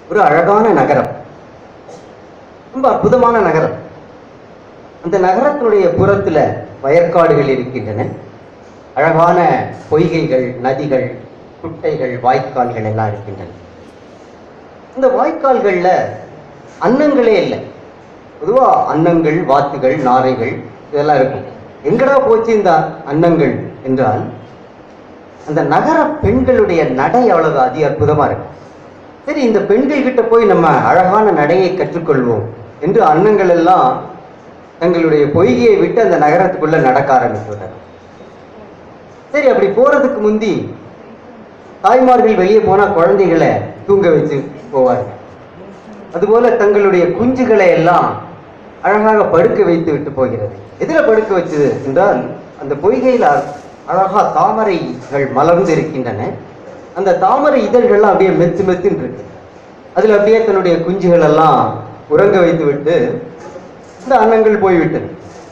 ஒரு அழகான நகரம் ரொம்ப அற்புதமான நகரம் அந்த நகரத்தினுடைய புறத்துல வயற்காடுகள் இருக்கின்றன அழகான பொய்கைகள் நதிகள் குட்டைகள் வாய்க்கால்கள் எல்லாம் இருக்கின்றன இந்த வாய்க்கால்கள்ல அன்னங்களே இல்லை பொதுவா அன்னங்கள் வாத்துகள் நாரைகள் இதெல்லாம் இருக்கும் எங்கடா போச்சு இந்த அன்னங்கள் என்றால் அந்த நகர பெண்களுடைய நடை அவ்வளவு அதி அற்புதமா இருக்கு சரி இந்த பெண்கள் கிட்ட போய் நம்ம அழகான நடையை கற்றுக்கொள்வோம் என்று அன்னங்கள் எல்லாம் தங்களுடைய பொய்கையை விட்டு அந்த நகரத்துக்குள்ள நடக்க ஆரம்பித்து சரி அப்படி போறதுக்கு முந்தி தாய்மார்கள் வெளியே போனா குழந்தைகளை தூங்க வச்சு போவார்கள் அதுபோல தங்களுடைய குஞ்சுகளை எல்லாம் அழகாக படுக்க வைத்து விட்டு போகிறது எதுல படுக்க வச்சது என்றால் அந்த பொய்கையில அழகா தாமரைகள் மலர்ந்து இருக்கின்றன அந்த தாமரை இதழ்கள்லாம் அப்படியே மெத்து மெத்துன்னு இருக்கு அதுல அப்படியே தன்னுடைய குஞ்சுகள் எல்லாம் உறங்க வைத்து விட்டு இந்த அன்னங்கள் போய்விட்டது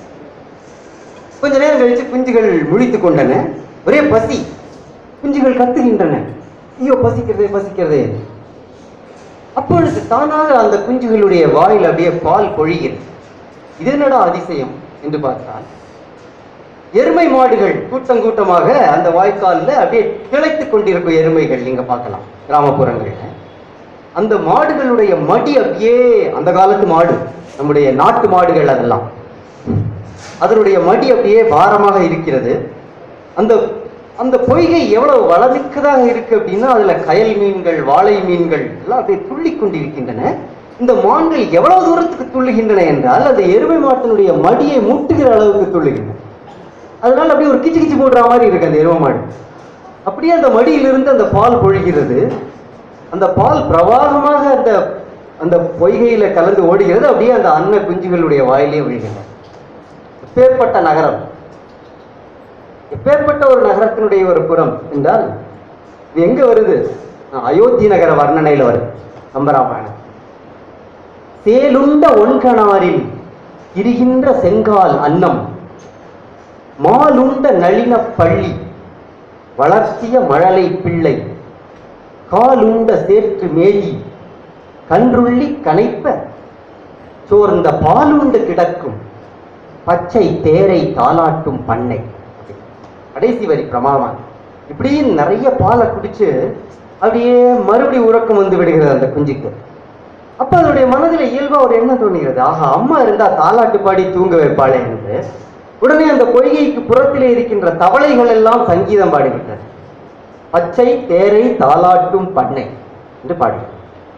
கொஞ்ச நேரம் கழிச்சு குஞ்சுகள் முழித்து கொண்டன ஒரே பசி குஞ்சுகள் கத்துகின்றன ஐயோ பசிக்கிறதே பசிக்கிறதே அப்பொழுது தானாக அந்த குஞ்சுகளுடைய வாயில் அப்படியே பால் பொழிகிறது இது என்னடா அதிசயம் என்று பார்த்தால் எருமை மாடுகள் கூட்டம் கூட்டமாக அந்த வாய்க்கால்ல அப்படியே கிளைத்துக் கொண்டிருக்கும் எருமைகள் நீங்க பார்க்கலாம் கிராமப்புறங்கள்ல அந்த மாடுகளுடைய மடி அப்படியே அந்த காலத்து மாடு நம்முடைய நாட்டு மாடுகள் அதெல்லாம் அதனுடைய மடி அப்படியே பாரமாக இருக்கிறது அந்த அந்த பொய்கை எவ்வளவு வளமிக்கதாக இருக்கு அப்படின்னா அதுல கயல் மீன்கள் வாழை மீன்கள் எல்லாம் அப்படியே துள்ளி கொண்டிருக்கின்றன இந்த மான்கள் எவ்வளவு தூரத்துக்கு துள்ளுகின்றன என்றால் அந்த எருமை மாட்டினுடைய மடியை முட்டுகிற அளவுக்கு துள்ளுகின்றன அதனால அப்படியே ஒரு கிச்சு கிச்சு போடுற மாதிரி இருக்கு அந்த எருமை மாடு அப்படியே அந்த மடியிலிருந்து அந்த பால் பொழிகிறது அந்த பால் பிரவாகமாக அந்த அந்த பொய்கையில கலந்து ஓடுகிறது அப்படியே அந்த அன்ன குஞ்சுகளுடைய வாயிலே விழுகின்றன எப்பேற்பட்ட நகரம் எப்பேற்பட்ட ஒரு நகரத்தினுடைய ஒரு புறம் என்றால் இது எங்க வருது அஹ் அயோத்தி நகர வர்ணனையில வருது கம்பராமாயணம் சேலுண்ட ஒன்கணாரில் இருகின்ற செங்கால் அன்னம் மாலுண்ட நளின பள்ளி வளர்த்திய மழலை பிள்ளை காலுண்ட சேற்று மேலி கன்றுள்ளி கனைப்ப சோர்ந்த பாலுண்டு கிடக்கும் பச்சை தேரை தாலாட்டும் பண்ணை கடைசி வரி பிரமாதம் இப்படி நிறைய பாலை குடிச்சு அப்படியே மறுபடி உறக்கம் வந்து விடுகிறது அந்த குஞ்சுக்கு அப்ப அதனுடைய மனதில் இயல்பா ஒரு எண்ணம் தோணுகிறது ஆஹா அம்மா இருந்தா தாலாட்டு பாடி தூங்க வைப்பாளே என்று உடனே அந்த பொய்கைக்கு புறத்திலே இருக்கின்ற தவளைகள் எல்லாம் சங்கீதம் பாடுகின்றன பச்சை தேரை தாலாட்டும் பண்ணை என்று பாடுகிறது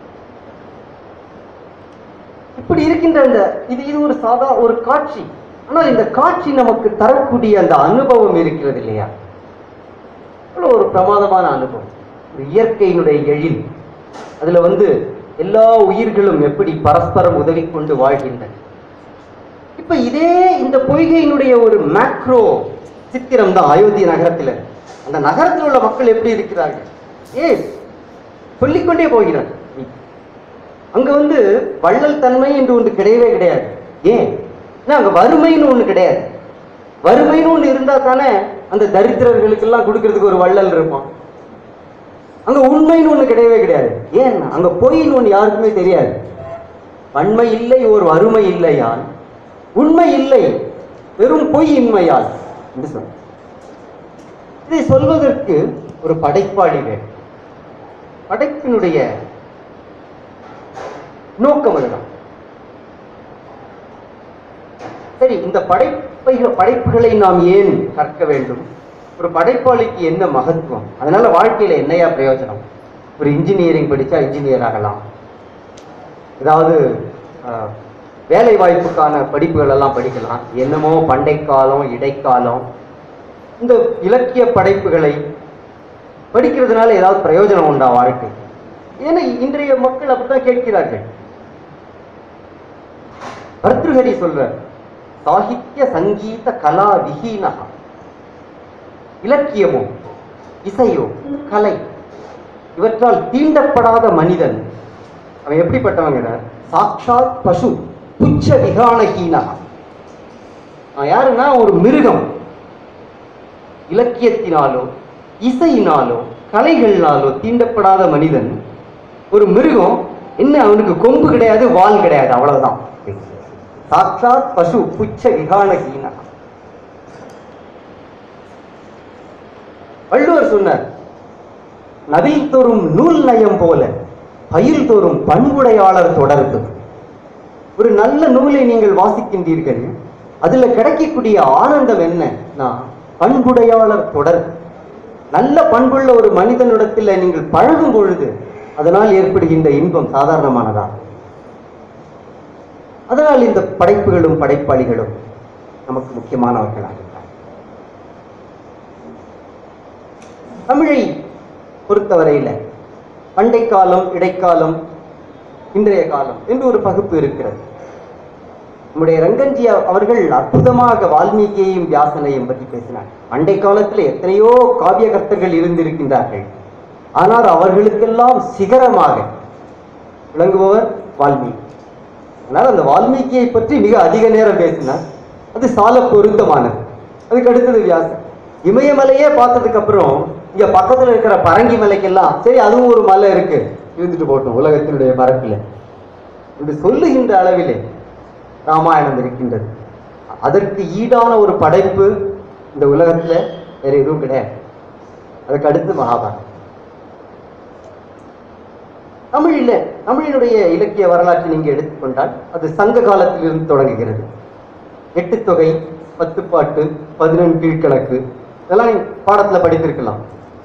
இப்படி இருக்கின்ற அந்த இது இது ஒரு சாதா ஒரு காட்சி ஆனால் இந்த காட்சி நமக்கு தரக்கூடிய அந்த அனுபவம் இருக்கிறது இல்லையா அவ்வளவு ஒரு பிரமாதமான அனுபவம் ஒரு இயற்கையினுடைய எழில் அதுல வந்து எல்லா உயிர்களும் எப்படி பரஸ்பரம் உதவி கொண்டு வாழ்கின்றன இப்ப இதே இந்த பொய்கையினுடைய ஒரு மேக்ரோ சித்திரம் தான் அயோத்தி நகரத்துல அந்த நகரத்தில் உள்ள மக்கள் எப்படி இருக்கிறார்கள் ஏ சொல்லிக்கொண்டே போகிறார் அங்க வந்து வள்ளல் தன்மை என்று ஒன்று கிடையவே கிடையாது ஏன் ஏன்னா அங்க வறுமைன்னு ஒண்ணு கிடையாது வறுமைன்னு ஒண்ணு இருந்தா தானே அந்த தரித்திரர்களுக்கெல்லாம் கொடுக்கறதுக்கு ஒரு வள்ளல் இருப்பான் அங்க உண்மைன்னு ஒண்ணு கிடையவே கிடையாது ஏன் அங்க பொய்ன்னு ஒண்ணு யாருக்குமே தெரியாது வன்மை இல்லை ஒரு வறுமை இல்லையால் உண்மை இல்லை வெறும் பொய் இன்மையால் என்று சொன்ன இதை சொல்வதற்கு ஒரு படைப்பாளி வேண்டும் படைப்பினுடைய நோக்கம் அதுதான் சரி இந்த படைப்பை படைப்புகளை நாம் ஏன் கற்க வேண்டும் ஒரு படைப்பாளிக்கு என்ன மகத்துவம் அதனால வாழ்க்கையில என்னையா பிரயோஜனம் ஒரு இன்ஜினியரிங் படிச்சா இன்ஜினியர் ஆகலாம் ஏதாவது ஆஹ், வேலை வாய்ப்புக்கான படிப்புகள் எல்லாம் படிக்கலாம் என்னமோ பண்டை காலம் இடைக்காலம் இந்த இலக்கிய படைப்புகளை படிக்கிறதுனால ஏதாவது பிரயோஜனம் உண்டா வாழ்க்கை ஏன்னா இன்றைய மக்கள் அப்படித்தான் கேட்கிறார்கள் பர்திருஹரி சொல்றார் சாகித்ய சங்கீத கலா விஹீனகா இலக்கியமோ இசையோ கலை இவற்றால் தீண்டப்படாத மனிதன் அவன் எப்படிப்பட்டவங்க சாட்சாத் பசு புச்ச விகானஹீனகா அவன் யாருன்னா ஒரு மிருகம் இலக்கியத்தினாலோ இசையினாலோ கலைகளினாலோ தீண்டப்படாத மனிதன் ஒரு மிருகம் என்ன அவனுக்கு கொம்பு கிடையாது வால் கிடையாது அவ்வளவுதான் சாட்சாத் பசு புச்ச விகான கீனா வள்ளுவர் சொன்னார் நவில் தோறும் நூல் நயம் போல பயில் தோறும் பண்புடையாளர் தொடர்பு ஒரு நல்ல நூலை நீங்கள் வாசிக்கின்றீர்கள் அதுல கிடைக்கக்கூடிய ஆனந்தம் என்ன பண்புடையாளர் தொடர்பு நல்ல பண்புள்ள ஒரு மனிதனிடத்தில் நீங்கள் பழகும் பொழுது அதனால் ஏற்படுகின்ற இன்பம் சாதாரணமானதா அதனால் இந்த படைப்புகளும் படைப்பாளிகளும் நமக்கு முக்கியமானவர்களாக இருக்கிறார். தமிழை பொறுத்தவரையில பண்டை காலம் இடைக்காலம் இன்றைய காலம் என்று ஒரு பகுப்பு இருக்கிறது நம்முடைய ரங்கன்ஜி அவர்கள் அற்புதமாக வால்மீகியையும் வியாசனையும் பற்றி பேசினார் பண்டை காலத்தில் எத்தனையோ காவிய கர்த்தர்கள் இருந்திருக்கின்றார்கள் ஆனால் அவர்களுக்கெல்லாம் சிகரமாக விளங்குபவர் வால்மீகி அதனால் அந்த வால்மீகியை பற்றி மிக அதிக நேரம் பேசினார் அது சால பொருத்தமானது அதுக்கு அடுத்தது வியாசன் இமயமலையே பார்த்ததுக்கு அப்புறம் இங்க பக்கத்துல இருக்கிற பரங்கி மலைக்கெல்லாம் சரி அதுவும் ஒரு மலை இருக்கு இருந்துட்டு போட்டோம் உலகத்தினுடைய பரப்பில் என்று சொல்லுகின்ற அளவிலே ராமாயணம் இருக்கின்றது அதற்கு ஈடான ஒரு படைப்பு இந்த உலகத்துல வேற எதுவும் கிடையாது அதுக்கு அடுத்து மகாபாரதம் தமிழில தமிழினுடைய இலக்கிய வரலாற்றை நீங்க எடுத்துக்கொண்டால் அது சங்க காலத்திலிருந்து தொடங்குகிறது எட்டு தொகை பத்து பாட்டு பதினெண் கீழ்கணக்கு இதெல்லாம் நீங்க பாடத்துல படித்திருக்கலாம்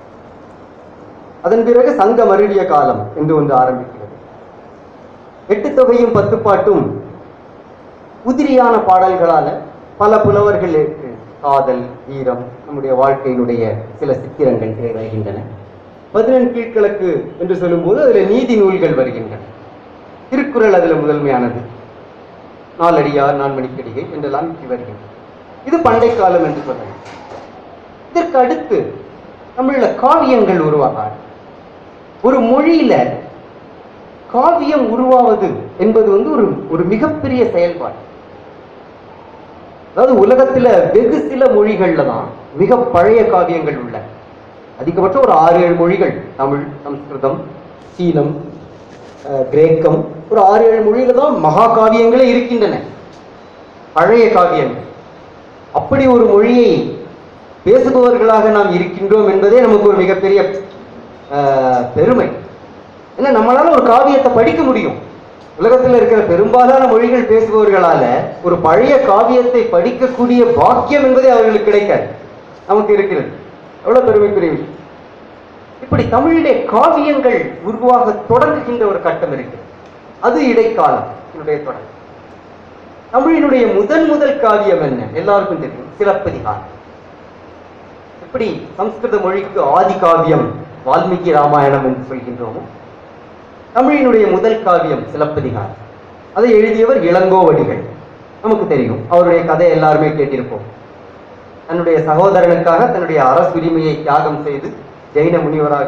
அதன் பிறகு சங்க மருடிய காலம் என்று ஒன்று ஆரம்பிக்கிறது எட்டு தொகையும் பத்து பாட்டும் உதிரியான பாடல்களால பல புலவர்கள் காதல் வீரம் நம்முடைய வாழ்க்கையினுடைய சில சித்திரங்கள் இதில் வருகின்றன பதினெண் கீழ்கணக்கு என்று சொல்லும்போது அதுல நீதி நூல்கள் வருகின்றன திருக்குறள் அதுல முதன்மையானது நாலடியார் நான்மணிக்கடிகை என்றெல்லாம் இப்படி வருகின்றன இது பண்டை காலம் என்று சொல்லலாம் இதற்கு அடுத்து தமிழ்ல காவியங்கள் உருவாக ஒரு மொழியில காவியம் உருவாவது என்பது வந்து ஒரு ஒரு மிகப்பெரிய செயல்பாடு அதாவது உலகத்துல வெகு சில மொழிகள்ல தான் மிக பழைய காவியங்கள் உள்ளன அதிகபட்சம் ஒரு ஆறு ஏழு மொழிகள் தமிழ் சம்ஸ்கிருதம் சீனம் அஹ், கிரேக்கம் ஒரு ஆறு ஏழு மொழியில தான் மகா காவியங்களே இருக்கின்றன பழைய காவியங்கள் அப்படி ஒரு மொழியை பேசுபவர்களாக நாம் இருக்கின்றோம் என்பதே நமக்கு ஒரு மிகப்பெரிய அஹ், பெருமை ஏன்னா நம்மளால ஒரு காவியத்தை படிக்க முடியும் உலகத்தில் இருக்கிற பெரும்பாலான மொழிகள் பேசுபவர்களால ஒரு பழைய காவியத்தை படிக்கக்கூடிய பாக்கியம் என்பதே அவர்களுக்கு கிடைக்காது நமக்கு இருக்கிறது எவ்வளவு பெருமைக்குரிய விஷயம் இப்படி தமிழிலே காவியங்கள் உருவாக தொடங்குகின்ற ஒரு கட்டம் இருக்கிறது அது இடைக்காலம் என்னுடைய தொடக்கம் தமிழினுடைய முதன் முதல் காவியம் என்ன எல்லாருக்கும் தெரியும் சிலப்பதிகாரம் எப்படி சம்ஸ்கிருத மொழிக்கு ஆதி காவியம் வால்மீகி ராமாயணம் என்று சொல்கின்றோமோ தமிழினுடைய முதல் காவியம் சிலப்பதிகாரம் அதை எழுதியவர் இளங்கோவடிகள் நமக்கு தெரியும் அவருடைய கதை எல்லாருமே கேட்டிருப்போம் தன்னுடைய சகோதரனுக்காக தன்னுடைய அரசுரிமையை தியாகம் செய்து ஜெயின முனிவராக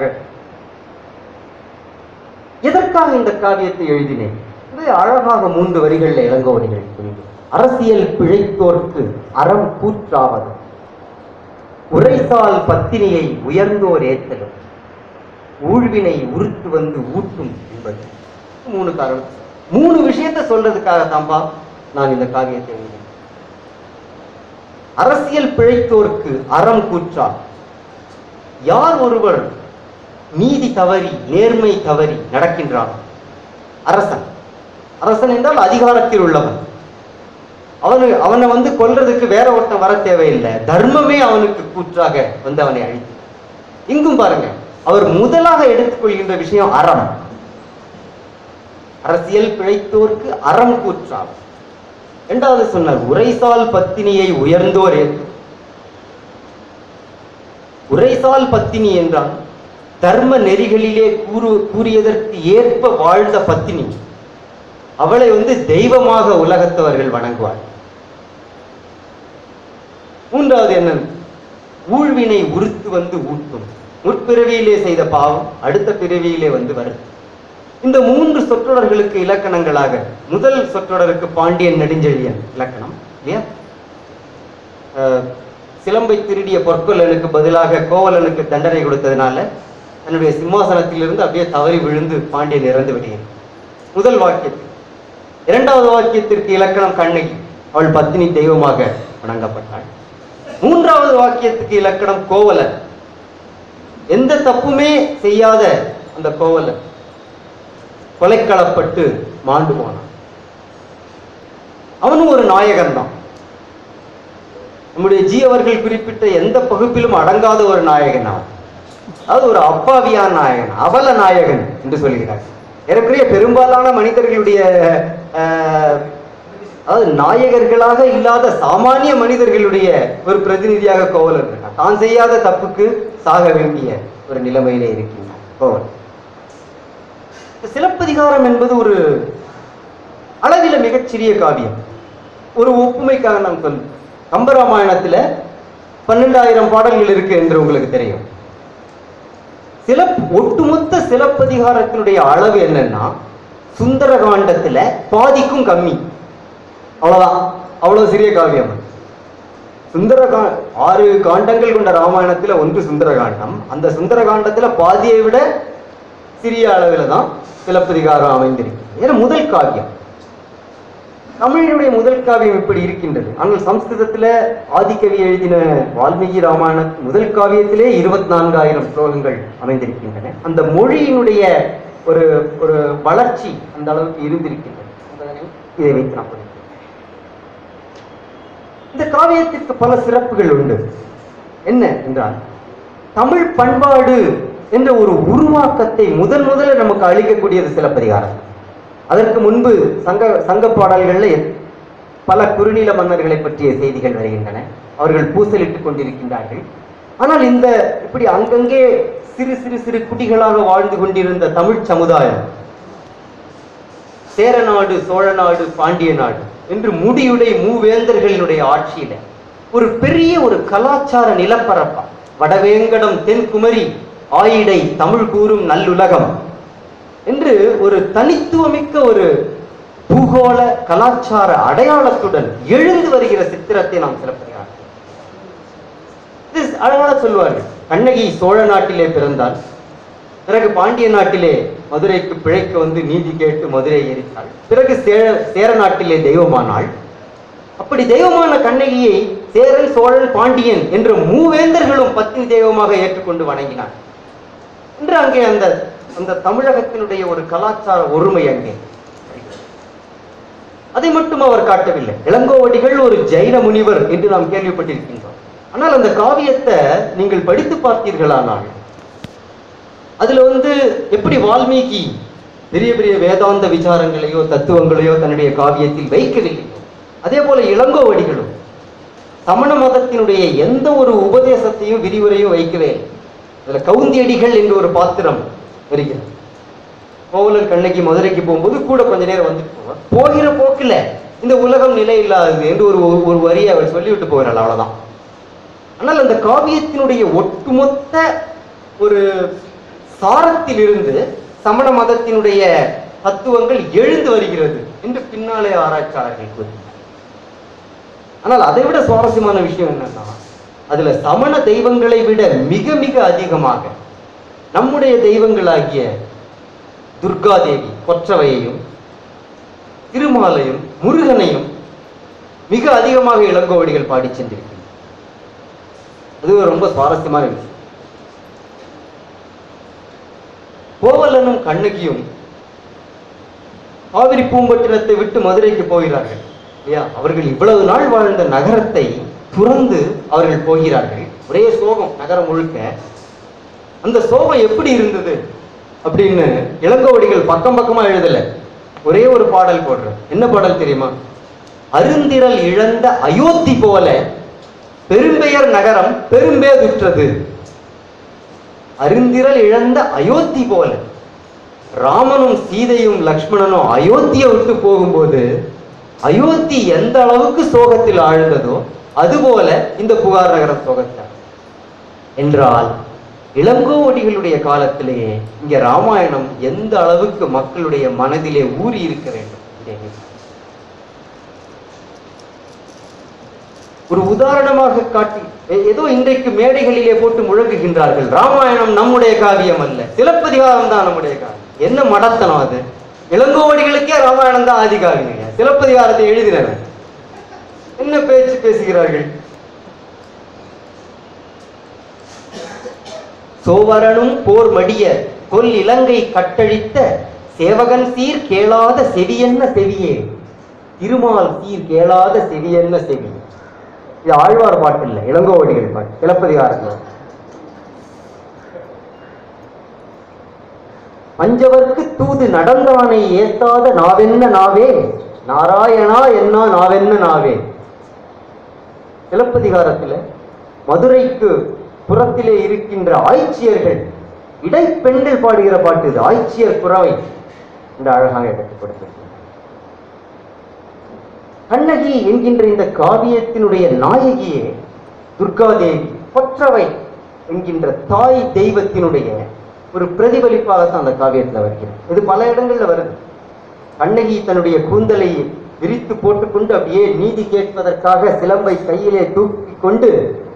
எதற்காக இந்த காவியத்தை எழுதினேன் இது அழகாக மூன்று வரிகளில் இளங்கோவடிகள் புரிந்து அரசியல் பிழைத்தோர்க்கு அறம் கூற்றாவது உரைசால் பத்தினியை உயர்ந்தோர் ஏத்தலும் ஊழ்வினை உருத்து வந்து ஊட்டும் என்பது மூணு காரணம் மூணு விஷயத்தை சொல்றதுக்காக தான்பா நான் இந்த காவியத்தை எழுதினேன் அரசியல் பிழைத்தோர்க்கு அறம் கூற்றா யார் ஒருவர் நீதி தவறி நேர்மை தவறி நடக்கின்றான் அரசன் அரசன் என்றால் அதிகாரத்தில் உள்ளவன் அவனு அவனை வந்து கொல்றதுக்கு வேற ஒருத்தன் வர தேவையில்லை தர்மமே அவனுக்கு கூற்றாக வந்து அவனை அழித்து இங்கும் பாருங்க அவர் முதலாக எடுத்துக்கொள்கின்ற விஷயம் அறம் அரசியல் பிழைத்தோர்க்கு அறம் கூற்றாம் இரண்டாவது சொன்னார் உரைசால் பத்தினியை உயர்ந்தோர் ஏற்று உரைசால் பத்தினி என்றால் தர்ம நெறிகளிலே கூறு கூறியதற்கு ஏற்ப வாழ்ந்த பத்தினி அவளை வந்து தெய்வமாக உலகத்தவர்கள் வணங்குவார் மூன்றாவது என்ன ஊழ்வினை உறுத்து வந்து ஊட்டும் முற்பிறவியிலே செய்த பாவம் அடுத்த பிறவியிலே வந்து வருது இந்த மூன்று சொற்றொடர்களுக்கு இலக்கணங்களாக முதல் சொற்றொடருக்கு பாண்டியன் நெடுஞ்செழியன் இலக்கணம் இல்லையா அஹ், சிலம்பை திருடிய பொற்கொல்லனுக்கு பதிலாக கோவலனுக்கு தண்டனை கொடுத்ததுனால தன்னுடைய சிம்மாசனத்திலிருந்து அப்படியே தவறி விழுந்து பாண்டியன் இறந்து விடுகிறார் முதல் வாக்கியத்தில் இரண்டாவது வாக்கியத்திற்கு இலக்கணம் கண்ணகி அவள் பத்தினி தெய்வமாக வணங்கப்பட்டாள் மூன்றாவது வாக்கியத்துக்கு இலக்கணம் கோவலன் எந்த தப்புமே செய்யாத அந்த கோவலன் கொலைக்களப்பட்டு மாண்டு போனான் அவனும் ஒரு நாயகன் தான் நம்முடைய ஜி அவர்கள் குறிப்பிட்ட எந்த பகுப்பிலும் அடங்காத ஒரு நாயகன் அவன் அதாவது ஒரு அப்பாவியான நாயகன் அவல நாயகன் என்று சொல்கிறார் ஏறக்குறைய பெரும்பாலான மனிதர்களுடைய ஆஹ், அதாவது நாயகர்களாக இல்லாத சாமானிய மனிதர்களுடைய ஒரு பிரதிநிதியாக கோவலன் இருக்கான் தான் செய்யாத தப்புக்கு சாக வேண்டிய ஒரு நிலைமையிலே இருக்கின்றான் கோவலன் இந்த சிலப்பதிகாரம் என்பது ஒரு அளவில மிகச்சிறிய காவியம் ஒரு ஒப்புமைக்காக நான் சொல் கம்பராமாயணத்துல பன்னெண்டாயிரம் பாடல்கள் இருக்கு என்று உங்களுக்கு தெரியும் சில ஒட்டுமொத்த சிலப்பதிகாரத்தினுடைய அளவு என்னன்னா சுந்தரகாண்டத்துல பாதிக்கும் கம்மி அவ்வளவுதான் அவ்வளவு சிறிய காவியம் அது. சுந்தரகா ஆறு காண்டங்கள் கொண்ட ராமாயணத்துல ஒன்று சுந்தரகாண்டம் அந்த சுந்தரகாண்டத்துல பாதியை விட சிறிய அளவில் தான் சிலப்பதிகாரம் அமைந்திருக்கு ஏன்னா முதல் காவியம் தமிழினுடைய முதல் காவியம் இப்படி இருக்கின்றது ஆனால் சம்ஸ்கிருதத்துல ஆதிக்கவி எழுதின வால்மீகி ராமாயண முதல் காவியத்திலே இருபத்தி நான்காயிரம் ஸ்லோகங்கள் அமைந்திருக்கின்றன அந்த மொழியினுடைய ஒரு ஒரு வளர்ச்சி அந்த அளவுக்கு இருந்திருக்கின்றது என்பதனை இதை வைத்து நான் புரிந்து இந்த காவியத்திற்கு பல சிறப்புகள் உண்டு என்ன என்றால் தமிழ் பண்பாடு என்ற ஒரு உருவாக்கத்தை முதன் முதல்ல நமக்கு அளிக்கக்கூடியது சிலப்பதிகாரம் அதற்கு முன்பு சங்க சங்க பாடல்கள்ல எத்- பல குறுநில மன்னர்களை பற்றிய செய்திகள் வருகின்றன அவர்கள் பூசலிட்டுக் கொண்டிருக்கின்றார்கள் ஆனால் இந்த இப்படி அங்கங்கே சிறு சிறு சிறு குடிகளாக வாழ்ந்து கொண்டிருந்த தமிழ் சமுதாயம் சேரநாடு சோழநாடு பாண்டிய நாடு என்று முடியுடை மூவேந்தர்களினுடைய ஆட்சியில ஒரு பெரிய ஒரு கலாச்சார நிலப்பரப்பா வடவேங்கடம் தென்குமரி ஆயிடை தமிழ் கூறும் நல்லுலகம் என்று ஒரு தனித்துவமிக்க ஒரு பூகோள கலாச்சார அடையாளத்துடன் எழுந்து வருகிற சித்திரத்தை நாம் சிறப்புகிறார் இது அழகாக சொல்வார்கள் கண்ணகி சோழ நாட்டிலே பிறந்தாள் பிறகு பாண்டிய நாட்டிலே மதுரைக்கு பிழைக்க வந்து நீதி கேட்டு மதுரை எரித்தாள் பிறகு சேர சேர நாட்டிலே தெய்வமானாள் அப்படி தெய்வமான கண்ணகியை சேரன் சோழன் பாண்டியன் என்ற மூவேந்தர்களும் பத்தினி தெய்வமாக ஏற்றுக்கொண்டு வணங்கினார் என்று அங்கே அந்த அந்த தமிழகத்தினுடைய ஒரு கலாச்சார ஒருமை அங்கே அதை மட்டும் அவர் காட்டவில்லை இளங்கோவடிகள் ஒரு ஜைன முனிவர் என்று நாம் கேள்விப்பட்டிருக்கின்றோம் ஆனால் அந்த காவியத்தை நீங்கள் படித்து பார்த்தீர்களானால் அதுல வந்து எப்படி வால்மீகி பெரிய பெரிய வேதாந்த விசாரங்களையோ தத்துவங்களையோ தன்னுடைய காவியத்தில் வைக்கவில்லை அதே போல இளங்கோவடிகளும் சமண மதத்தினுடைய எந்த ஒரு உபதேசத்தையும் விரிவுரையும் வைக்கவே இல்லை அதுல கவுந்தியடிகள் என்ற ஒரு பாத்திரம் வருகிறது கோவலன் கண்ணகி மதுரைக்கு போகும்போது கூட கொஞ்ச நேரம் வந்துட்டு போவார் போகிற போக்குல இந்த உலகம் நிலை இல்லாதது என்று ஒரு ஒரு- ஒரு வரியை அவர் சொல்லிவிட்டு போகிறாள் அவ்வளவுதான் ஆனால் அந்த காவியத்தினுடைய ஒட்டுமொத்த ஒரு சாரத்திலிருந்து சமண மதத்தினுடைய தத்துவங்கள் எழுந்து வருகிறது என்று பின்னாலே ஆராய்ச்சியாளர்கள் கூறுகிறார் ஆனால் அதை விட சுவாரஸ்யமான விஷயம் என்னன்னா அதுல சமண தெய்வங்களை விட மிக மிக அதிகமாக நம்முடைய தெய்வங்களாகிய துர்காதேவி கொற்றவையையும் திருமாலையும் முருகனையும் மிக அதிகமாக இளங்கோவடிகள் பாடி சென்றிருக்கிறார் அது ஒரு ரொம்ப சுவாரஸ்யமான விஷயம் கோவலனும் கண்ணகியும் காவிரி பூம்பட்டினத்தை விட்டு மதுரைக்கு போகிறார்கள் இல்லையா அவர்கள் இவ்வளவு நாள் வாழ்ந்த நகரத்தை துறந்து அவர்கள் போகிறார்கள் ஒரே சோகம் நகரம் முழுக்க அந்த சோகம் எப்படி இருந்தது அப்படின்னு இளங்கோவடிகள் பக்கம் பக்கமா எழுதல ஒரே ஒரு பாடல் போடுற என்ன பாடல் தெரியுமா அருந்திரல் இழந்த அயோத்தி போல பெரும்பெயர் நகரம் பெரும்பேதுற்றது அருந்திரல் இழந்த அயோத்தி போல ராமனும் சீதையும் லக்ஷ்மணனும் அயோத்தியை விட்டு போகும்போது அயோத்தி எந்த அளவுக்கு சோகத்தில் ஆழ்ந்ததோ அதுபோல இந்த புகார் நகரம் சோகத்தில் என்றால் இளங்கோவடிகளுடைய காலத்திலேயே இங்க ராமாயணம் எந்த அளவுக்கு மக்களுடைய மனதிலே ஊறி இருக்க வேண்டும் இதை நினைத்து. ஒரு உதாரணமாக காட்டி எ- ஏதோ இன்றைக்கு மேடைகளிலே போட்டு முழங்குகின்றார்கள் ராமாயணம் நம்முடைய காவியம் அல்ல சிலப்பதிகாரம் தான் நம்முடைய காவியம் என்ன மடத்தனம் அது இளங்கோவடிகளுக்கே ராமாயணம் தான் ஆதி காவியங்க சிலப்பதிகாரத்தை எழுதினவன் என்ன பேச்சு பேசுகிறார்கள் சோவரனும் போர் மடிய கொல் இலங்கை கட்டழித்த சேவகன் சீர் கேளாத செவியென்ன செவியே திருமால் சீர் கேளாத செவியென்ன செவி இது ஆழ்வார் பாட்டு இல்லை இளங்கோவடிகள் பாட்டு சிலப்பதிகாரத்தில் பஞ்சவர்க்கு தூது நடந்தானை ஏத்தாத நாவென்ன நாவே நாராயணா என்ன நாவென்ன நாவே சிலப்பதிகாரத்தில் மதுரைக்கு புறத்திலே இருக்கின்ற ஆய்ச்சியர்கள் இடைப்பெண்கள் பாடுகிற பாட்டு இது ஆய்ச்சியர் புறவை இந்த அழகாக எடுத்துக் கொடுத்திருக்கிறார் கண்ணகி என்கின்ற இந்த காவியத்தினுடைய நாயகியே துர்காதேவி கொற்றவை என்கின்ற தாய் தெய்வத்தினுடைய ஒரு பிரதிபலிப்பாகத்தான் அந்த காவியத்தில் வருகிறது இது பல இடங்கள்ல வருது கண்ணகி தன்னுடைய கூந்தலை விரித்து போட்டுக்கொண்டு அப்படியே நீதி கேட்பதற்காக சிலம்பை கையிலே தூக்கி கொண்டு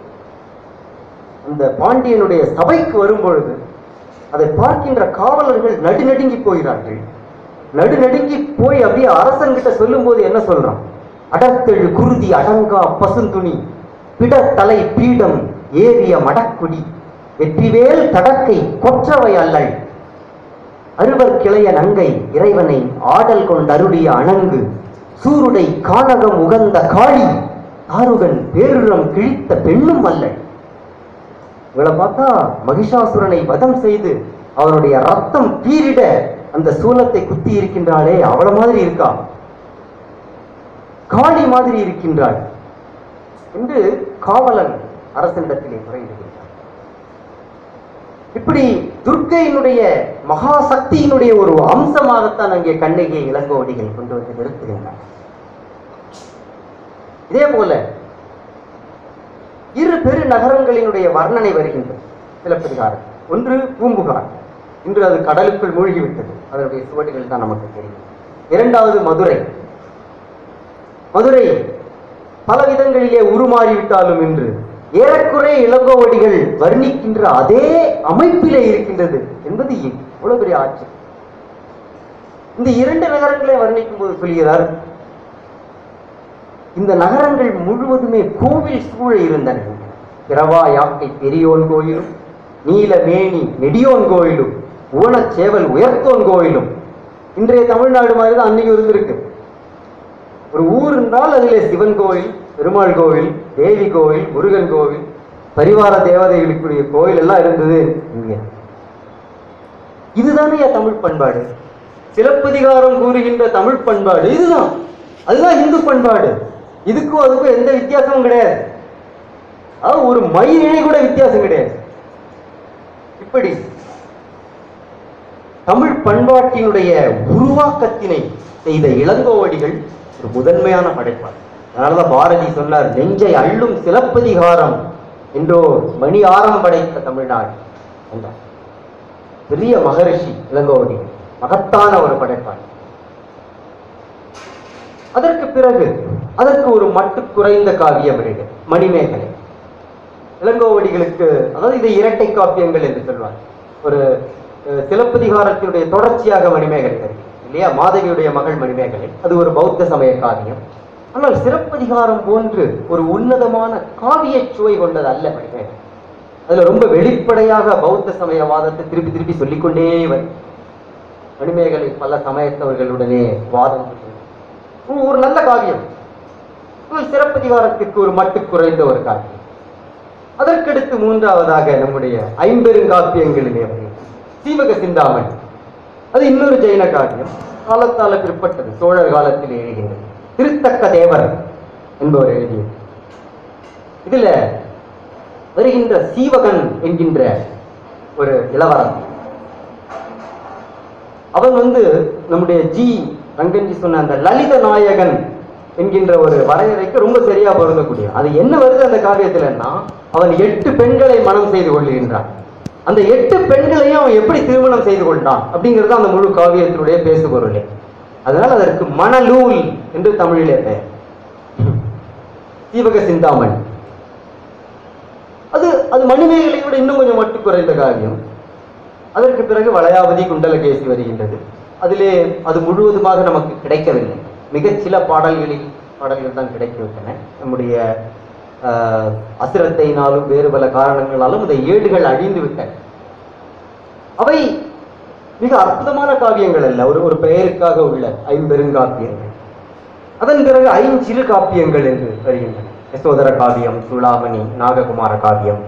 அந்த பாண்டியனுடைய சபைக்கு வரும்பொழுது அதை பார்க்கின்ற காவலர்கள் நடுநடுங்கி போகிறார்கள் நடுநடுங்கி போய் அப்படியே அரசன்கிட்ட சொல்லும்போது என்ன சொல்றான் அடத்தெழு குருதி அடங்கா பசுந்துணி பிடத்தலை பீடம் ஏறிய மடக்குடி வெற்றிவேல் தடக்கை கொற்றவை அல்லள் அறுவர் கிளைய நங்கை இறைவனை ஆடல் கொண்டருடைய அணங்கு சூருடை கானகம் உகந்த காளி தாருகன் பேருரம் கிழித்த பெண்ணும் அல்லள் இவளை பார்த்தா மகிஷாசுரனை வதம் செய்து அவனுடைய ரத்தம் பீரிட அந்த சூலத்தை குத்தி இருக்கின்றாளே அவள மாதிரி இருக்கா காளி மாதிரி இருக்கின்றாள் என்று காவலன் அரசனிடத்திலே முறையிடுகின்றான் இப்படி துர்க்கையினுடைய மகா சக்தியினுடைய ஒரு அம்சமாகத்தான் அங்கே கண்ணகியை இளங்கோவடிகள் கொண்டு வந்து நிறுத்துகின்றார் இதே போல இரு பெரு நகரங்களினுடைய வர்ணனை வருகின்றது சிலப்பதிகாரம் ஒன்று பூம்புகார் இன்று அது கடலுக்குள் மூழ்கிவிட்டது அதனுடைய சுவடுகள் தான் நமக்கு தெரியும் இரண்டாவது மதுரை மதுரை பல விதங்களிலே உருமாறிவிட்டாலும் இன்று ஏறக்குறைய இளங்கோவடிகள் வர்ணிக்கின்ற அதே அமைப்பிலே இருக்கின்றது என்பது எவ்வளவு பெரிய ஆட்சி இந்த இரண்டு நகரங்களை வர்ணிக்கும் போது சொல்கிறார் இந்த நகரங்கள் முழுவதுமே கோவில் சூழ இருந்தன பிறவா யாக்கை பெரியோன் கோயிலும் நீலமேனி நெடியோன் கோயிலும் ஊனச்சேவல் உயர்த்தோன் கோயிலும் இன்றைய தமிழ்நாடு மாதிரி தான் அன்னைக்கு இருந்திருக்கு ஒரு ஊர் என்றால் அதிலே சிவன் கோவில் பெருமாள் கோவில் தேவி கோவில் முருகன் கோவில் பரிவார தேவதைகளுக்குரிய கோயில் எல்லாம் இருந்தது இங்க இதுதானே தமிழ் பண்பாடு சிலப்பதிகாரம் கூறுகின்ற தமிழ் பண்பாடு இதுதான் அதுதான் இந்து பண்பாடு இதுக்கும் அதுக்கும் எந்த வித்தியாசமும் கிடையாது அதாவது ஒரு மயிலே கூட வித்தியாசம் கிடையாது இப்படி தமிழ் பண்பாட்டினுடைய உருவாக்கத்தினை செய்த இளங்கோவடிகள் ஒரு முதன்மையான படைப்பாளர் அதனாலதான் பாரதி சொன்னார் நெஞ்சை அள்ளும் சிலப்பதிகாரம் என்றோ மணி ஆரம் படைத்த தமிழ்நாடு என்றார் பெரிய மகரிஷி இளங்கோவடிகள் மகத்தான ஒரு படைப்பாளர் அதற்கு பிறகு அதற்கு ஒரு மட்டு குறைந்த காவியம் இருக்கு மணிமேகலை இளங்கோவடிகளுக்கு அதாவது இது இரட்டை காப்பியங்கள் என்று சொல்வார் ஒரு அஹ், சிலப்பதிகாரத்தினுடைய தொடர்ச்சியாக மணிமேகலை இருக்கு இல்லையா மாதவியுடைய மகள் மணிமேகலை அது ஒரு பௌத்த சமய காவியம் ஆனால் சிலப்பதிகாரம் போன்று ஒரு உன்னதமான காவிய சுவை கொண்டது அல்ல மணிமேகலை அதுல ரொம்ப வெளிப்படையாக பௌத்த சமயவாதத்தை திருப்பி திருப்பி சொல்லிக்கொண்டே வரும் மணிமேகலை பல சமயத்தவர்களுடனே வாதம் செய்யும். ஒரு- ஒரு நல்ல காவியம் ஆனால் சிறப்பதிகாரத்திற்கு ஒரு மட்டு குறைந்த ஒரு காவியம் அதற்கடுத்து மூன்றாவதாக நம்முடைய ஐம்பெருங்காப்பியங்களிலே வருகிறது சீவக சிந்தாமணி அது இன்னொரு ஜெயின காவியம் காலத்தால பிற்பட்டது சோழர் காலத்தில் எழுகின்றது திருத்தக்க தேவர் என்பவர் எழுதியது இதுல வருகின்ற சீவகன் என்கின்ற ஒரு இளவரசன் அவன் வந்து நம்முடைய ஜி ரங்கன்ஜி சொன்ன அந்த லலித நாயகன் என்கின்ற ஒரு வரையறைக்கு ரொம்ப சரியா பொருந்தக்கூடிய அது என்ன வருது அந்த காவியத்துலன்னா அவன் எட்டு பெண்களை மனம் செய்து கொள்கின்றான் அந்த எட்டு பெண்களையும் அவன் எப்படி திருமணம் செய்து கொண்டான் அப்படிங்கிறது அந்த முழு காவியத்தினுடைய பேசுபொருளே அதனால் அதற்கு மணலூல் என்று தமிழிலே பெயர் சீவக சிந்தாமணி அது அது மணிமேகலை விட இன்னும் கொஞ்சம் மட்டு குறைந்த காவியம் அதற்கு பிறகு வளையாவதி குண்டலகேசி வருகின்றது அதிலே அது முழுவதுமாக நமக்கு கிடைக்கவில்லை மிகச் சில பாடல்களில் பாடல்கள் தான் கிடைக்கின்றன நம்முடைய ஆஹ், அசிரத்தையினாலும் வேறு பல காரணங்களாலும் இந்த ஏடுகள் அழிந்து விட்டன அவை மிக அற்புதமான காவியங்கள் அல்ல ஒரு ஒரு பெயருக்காக உள்ள ஐம்பெருங்காப்பியங்கள் அதன் பிறகு ஐஞ்சிறு காப்பியங்கள் என்று வருகின்றன யசோதர காவியம் சூளாமணி நாககுமார காவியம்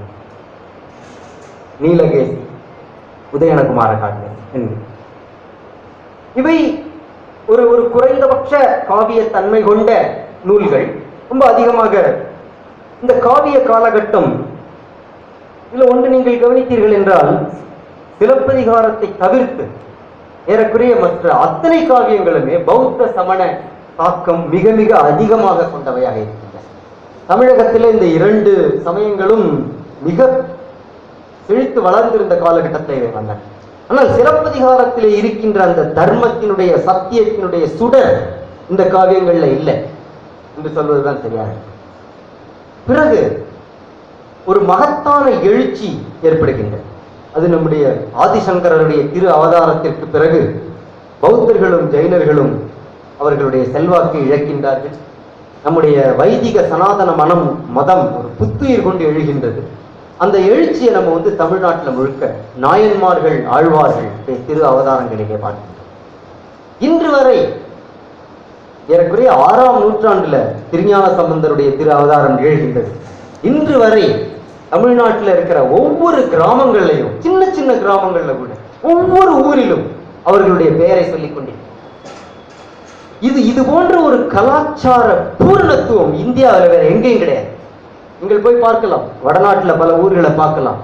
நீலகேசி உதயனகுமார காவியம் என்று இவை ஒரு ஒரு குறைந்தபட்ச காவிய தன்மை கொண்ட நூல்கள் ரொம்ப அதிகமாக இந்த காவிய காலகட்டம் இதுல ஒன்று நீங்கள் கவனித்தீர்கள் என்றால் சிலப்பதிகாரத்தை தவிர்த்து ஏறக்குறைய மற்ற அத்தனை காவியங்களுமே பௌத்த சமண தாக்கம் மிக மிக அதிகமாக கொண்டவையாக இருக்கின்றன தமிழகத்தில் இந்த இரண்டு சமயங்களும் மிக செழித்து வளர்ந்திருந்த காலகட்டத்தில் இவை வந்தன ஆனால் சிலப்பதிகாரத்திலே இருக்கின்ற அந்த தர்மத்தினுடைய சத்தியத்தினுடைய சுடர் இந்த காவியங்கள்ல இல்லை என்று சொல்வதுதான் சரியாக பிறகு ஒரு மகத்தான எழுச்சி ஏற்படுகின்றது அது நம்முடைய ஆதிசங்கரருடைய திரு அவதாரத்திற்கு பிறகு பௌத்தர்களும் ஜெயினர்களும் அவர்களுடைய செல்வாக்கை இழக்கின்றார்கள் நம்முடைய வைதிக சனாதன மனம் மதம் ஒரு புத்துயிர் கொண்டு எழுகின்றது அந்த எழுச்சியை நம்ம வந்து தமிழ்நாட்டில் முழுக்க நாயன்மார்கள் ஆழ்வார்கள் திரு அவதாரங்களிலே பார்க்கிறோம் இன்று வரை ஏறக்குறைய ஆறாம் நூற்றாண்டுல திருஞான சம்பந்தருடைய திரு அவதாரம் எழுகின்றது இன்று வரை தமிழ்நாட்டில் இருக்கிற ஒவ்வொரு கிராமங்கள்லையும் சின்ன சின்ன கிராமங்கள்ல கூட ஒவ்வொரு ஊரிலும் அவர்களுடைய பெயரை சொல்லிக் கொண்டிருக்கிறார் இது இது போன்ற ஒரு கலாச்சார பூரணத்துவம் இந்தியாவில் வேற எங்கேயும் கிடையாது நீங்கள் போய் பார்க்கலாம் வடநாட்டுல பல ஊர்களை பார்க்கலாம்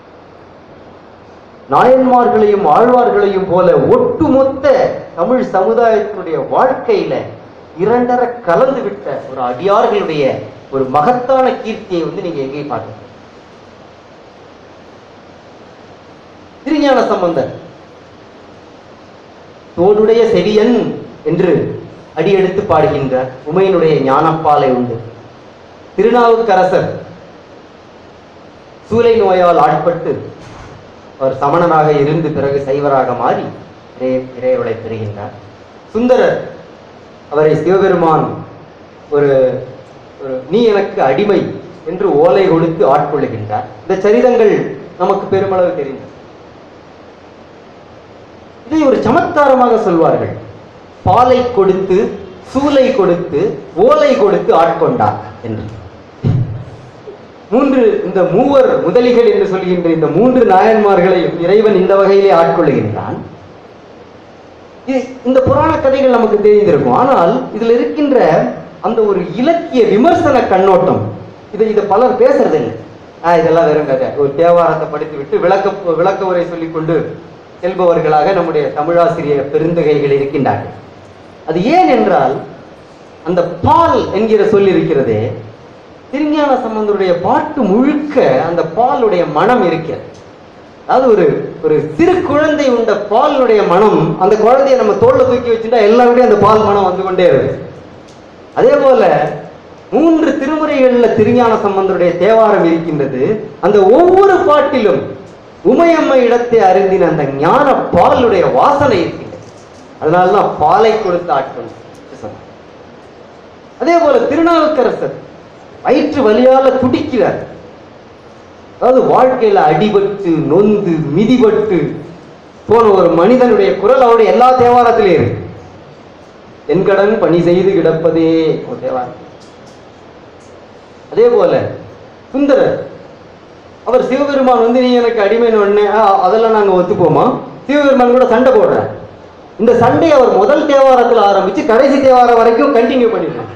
நாயன்மார்களையும் ஆழ்வார்களையும் போல ஒட்டுமொத்த தமிழ் சமுதாயத்தினுடைய வாழ்க்கையில இரண்டரை கலந்து விட்ட ஒரு அடியார்களுடைய ஒரு மகத்தான கீர்த்தியை வந்து நீங்க எங்கேயும் பார்க்கலாம் திருஞான சம்பந்தர் தோடுடைய செவியன் என்று அடியெடுத்து பாடுகின்றார் உமையினுடைய ஞானப்பாலை உண்டு திருநாவுக்கரசர் சூலை நோயால் ஆட்பட்டு அவர் சமணனாக இருந்து பிறகு சைவராக மாறி இறை இறைவளை பெறுகின்றார் சுந்தரர் அவரை சிவபெருமான் ஒரு ஒரு நீ எனக்கு அடிமை என்று ஓலை கொடுத்து ஆட்கொள்ளுகின்றார் இந்த சரிதங்கள் நமக்கு பெருமளவு தெரிந்தது இதை ஒரு சமத்காரமாக சொல்வார்கள் பாலை கொடுத்து சூலை கொடுத்து ஓலை கொடுத்து ஆட்கொண்டார் என்று மூன்று இந்த மூவர் முதலிகள் என்று சொல்கின்ற இந்த மூன்று நாயன்மார்களையும் இறைவன் இந்த வகையிலே ஆட்கொள்ளுகின்றான் இது இந்த புராண கதைகள் நமக்கு தெரிந்திருக்கும் ஆனால் இதுல இருக்கின்ற அந்த ஒரு இலக்கிய விமர்சன கண்ணோட்டம் இதை இதை பலர் பேசுறதில்லை ஆஹ் இதெல்லாம் வெறும் கதை ஒரு தேவாரத்தை படித்து விட்டு விளக்க விளக்க உரை சொல்லிக்கொண்டு செல்பவர்களாக நம்முடைய தமிழாசிரியர் பெருந்தகைகள் இருக்கின்றார்கள் அது ஏன் என்றால் அந்த பால் என்கிற சொல் இருக்கிறதே திருஞான சம்பந்தருடைய பாட்டு முழுக்க அந்த பாலுடைய மனம் இருக்கிறது அதாவது ஒரு ஒரு சிறு குழந்தை உண்ட பாலுடைய மனம் அந்த குழந்தையை நம்ம தோல்ல தூக்கி வச்சுட்டா எல்லாருடைய அந்த பால் மனம் வந்து கொண்டே இருக்கு அதே போல மூன்று திருமுறைகள்ல திருஞான சம்பந்தருடைய தேவாரம் இருக்கின்றது அந்த ஒவ்வொரு பாட்டிலும் உமையம்மை இடத்தை அறிந்தின அந்த ஞான பாலுடைய வாசனை இருக்கின்றது அதனாலதான் பாலை கொடுத்த ஆட்கள் சொன்னார். அதே போல திருநாவுக்கரசர் வயிற்று வலியால துடிக்கிறார் அதாவது வாழ்க்கையில அடிபட்டு நொந்து மிதிபட்டு போன ஒரு மனிதனுடைய குரல் அவருடைய எல்லா தேவாரத்திலையும் இருக்கு என்கடன் பணி செய்து கிடப்பதே ஒரு தேவாரம் அதே போல சுந்தரர் அவர் சிவபெருமான் வந்து நீ எனக்கு அடிமைன்னு உடனே "ஆ, அதெல்லாம் நாங்க ஒத்துப்போமா சிவபெருமான் கூட சண்டை போடுறார் இந்த சண்டையை அவர் முதல் தேவாரத்துல ஆரம்பிச்சு கடைசி தேவாரம் வரைக்கும் கண்டினியூ பண்ணிடுறார்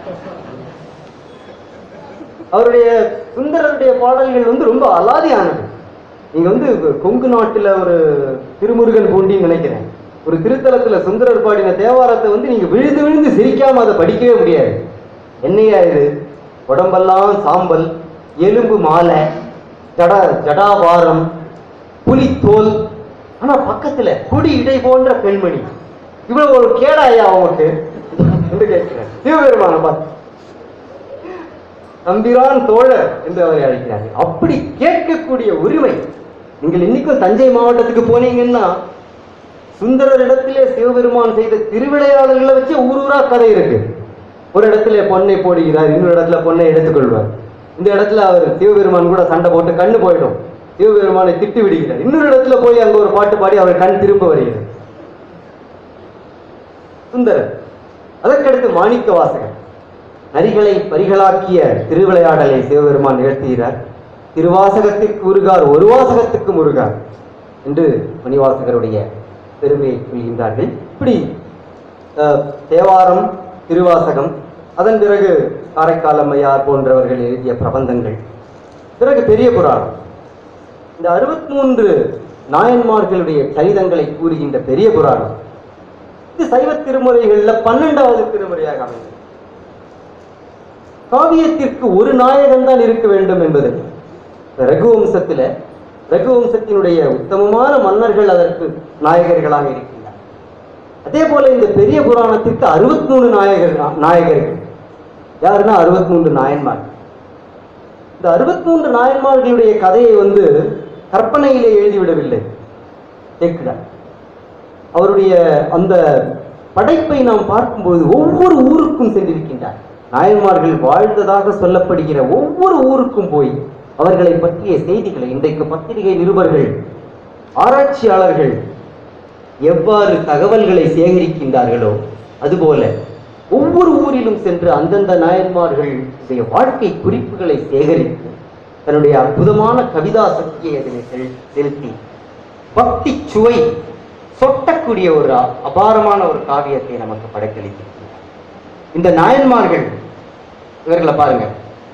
அவருடைய சுந்தரருடைய பாடல்கள் வந்து ரொம்ப அலாதியானது நீங்க வந்து கொங்கு நாட்டுல ஒரு திருமுருகன் பூண்டின்னு நினைக்கிறேன் ஒரு திருத்தலத்துல சுந்தரர் பாடின தேவாரத்தை வந்து நீங்க விழுந்து விழுந்து சிரிக்காம அதை படிக்கவே முடியாது என்னையா இது உடம்பெல்லாம் சாம்பல் எலும்பு மாலை ஜடா ஜடாபாரம் புலித்தோல் ஆனா பக்கத்துல கொடி இடை போன்ற பெண்மணி இவ்வளவு ஒரு கேடாயா அவனுக்கு என்று கேட்கிறேன் சிவபெருமான பார்த்து தம்பிரான் தோழர் என்று அவரை அழைக்கிறார்கள் அப்படி கேட்கக்கூடிய உரிமை நீங்கள் இன்னைக்கும் தஞ்சை மாவட்டத்துக்கு போனீங்கன்னா சுந்தரர் இடத்திலே சிவபெருமான் செய்த திருவிளையாடல்களை வச்சு ஊர் ஊரா கதை இருக்கு ஒரு இடத்துல பொன்னை போடுகிறார் இன்னொரு இடத்துல பொன்னை எடுத்துக்கொள்வார் இந்த இடத்துல அவர் சிவபெருமான் கூட சண்டை போட்டு கண்ணு போயிடும் சிவபெருமானை திட்டி விடுகிறார் இன்னொரு இடத்துல போய் அங்க ஒரு பாட்டு பாடி அவர் கண் திரும்ப வருகிறது சுந்தரர் அதற்கடுத்து மாணிக்க வாசகர் நரிகளை பரிகளாக்கிய திருவிளையாடலை சிவபெருமான் நிகழ்த்துகிறார் திருவாசகத்திற்கு உருகார் ஒரு வாசகத்துக்கு முருகார் என்று மணிவாசகருடைய பெருமையை சொல்கின்றார்கள் இப்படி அஹ், தேவாரம் திருவாசகம் அதன் பிறகு காரைக்கால் அம்மையார் போன்றவர்கள் எழுதிய பிரபந்தங்கள் பிறகு பெரிய புராணம் இந்த அறுபத்தி மூன்று நாயன்மார்களுடைய சரிதங்களை கூறுகின்ற பெரிய புராணம் இது சைவ திருமுறைகள்ல பன்னெண்டாவது திருமுறையாக அமைந்தது காவியத்திற்கு ஒரு நாயகன் தான் இருக்க வேண்டும் என்பது ரகுவம்சத்துல ரகுவம்சத்தினுடைய உத்தமமான மன்னர்கள் அதற்கு நாயகர்களாக இருக்கின்றனர் அதே போல இந்த பெரிய புராணத்திற்கு அறுபத்தி மூணு நாயகர் நாயகர்கள் யாருன்னா அறுபத்தி மூன்று நாயன்மார் இந்த அறுபத்தி மூன்று நாயன்மார்களுடைய கதையை வந்து கற்பனையிலே எழுதிவிடவில்லை சேக்கிழார் அவருடைய அந்த படைப்பை நாம் பார்க்கும்போது ஒவ்வொரு ஊருக்கும் சென்றிருக்கின்றார் நாயன்மார்கள் வாழ்ந்ததாக சொல்லப்படுகிற ஒவ்வொரு ஊருக்கும் போய் அவர்களை பற்றிய செய்திகளை இன்றைக்கு பத்திரிகை நிருபர்கள் ஆராய்ச்சியாளர்கள் எவ்வாறு தகவல்களை சேகரிக்கின்றார்களோ அதுபோல ஒவ்வொரு ஊரிலும் சென்று அந்தந்த நாயன்மார்களுடைய வாழ்க்கை குறிப்புகளை சேகரித்து தன்னுடைய அற்புதமான கவிதா சக்தியை அதில் செல்- செலுத்தி பக்தி சுவை சொட்டக்கூடிய ஒரு அ- அபாரமான ஒரு காவியத்தை நமக்கு படைத்தளித்திருக்கிறார் இந்த நாயன்மார்கள் இவர்களை பாருங்க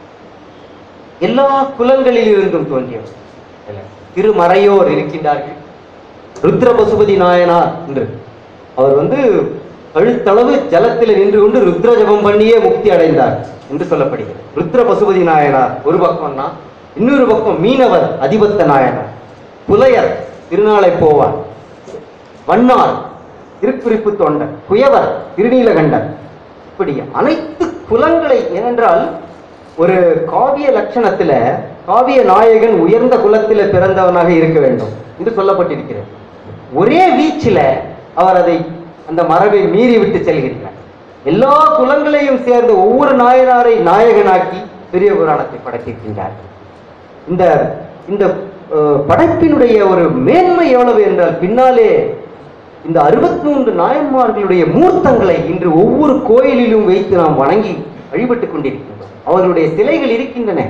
எல்லா குலங்களில் இருந்தும் தோன்றியவர் இதுல திருமறையோர் இருக்கின்றார்கள் ருத்ர பசுபதி நாயனார் என்று அவர் வந்து கழுத்தளவு ஜலத்தில் நின்று கொண்டு ருத்ர ஜபம் பண்ணியே முக்தி அடைந்தார் என்று சொல்லப்படுகிறது ருத்ர பசுபதி நாயனார் ஒரு பக்கம்னா இன்னொரு பக்கம் மீனவர் அதிபத்த நாயனார் புலையர் திருநாளை போவார் வண்ணார் திருக்குறிப்பு தொண்டர் குயவர் திருநீலகண்டர் இப்படி அனைத்து குலங்களை ஏனென்றால் ஒரு காவிய லட்சணத்துல காவிய நாயகன் உயர்ந்த குலத்தில பிறந்தவனாக இருக்க வேண்டும் என்று சொல்லப்பட்டிருக்கிறது ஒரே வீச்சில் அவர் அதை அந்த மரபை மீறி விட்டு செல்கின்றார் எல்லா குலங்களையும் சேர்ந்த ஒவ்வொரு நாயனாரை நாயகனாக்கி பெரிய புராணத்தை படைத்திருக்கின்றார் இந்த இந்த அஹ், படைப்பினுடைய ஒரு மேன்மை எவ்வளவு என்றால் பின்னாலே இந்த அறுபத்தி மூன்று நாயன்மார்களுடைய மூர்த்தங்களை இன்று ஒவ்வொரு கோயிலிலும் வைத்து நாம் வணங்கி வழிபட்டுக் கொண்டிருக்கின்றோம் அவர்களுடைய சிலைகள் இருக்கின்றன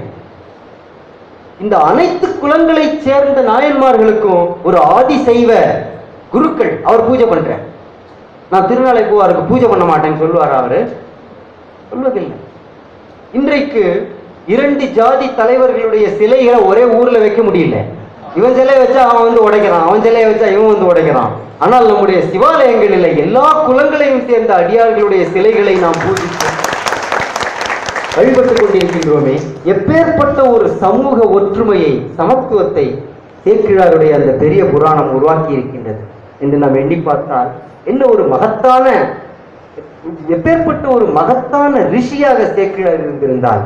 இந்த அனைத்து குலங்களைச் சேர்ந்த நாயன்மார்களுக்கும் ஒரு ஆதி செய்வ குருக்கள் அவர் பூஜை பண்ற நான் திருநாளை போவாருக்கு பூஜை பண்ண மாட்டேன்னு சொல்லுவார் அவரு சொல்வதில்லை இன்றைக்கு இரண்டு ஜாதி தலைவர்களுடைய சிலைகளை ஒரே ஊர்ல வைக்க முடியல இவன் சிலையை வச்சா அவன் வந்து உடைக்கிறான் அவன் சிலையை வச்சா இவன் வந்து உடைக்கிறான் ஆனால் நம்முடைய சிவாலயங்களில் எல்லா குலங்களையும் சேர்ந்த அடியார்களுடைய சிலைகளை நாம் பூஜித்து வழிபட்டுக் கொண்டிருக்கின்றோமே எப்பேற்பட்ட ஒரு சமூக ஒற்றுமையை சமத்துவத்தை சேக்கிழாருடைய அந்த பெரிய புராணம் உருவாக்கி இருக்கின்றது என்று நாம் எண்ணி பார்த்தால் என்ன ஒரு மகத்தான எப்பேற்பட்ட ஒரு மகத்தான ரிஷியாக சேக்கிழார் இருந்திருந்தால்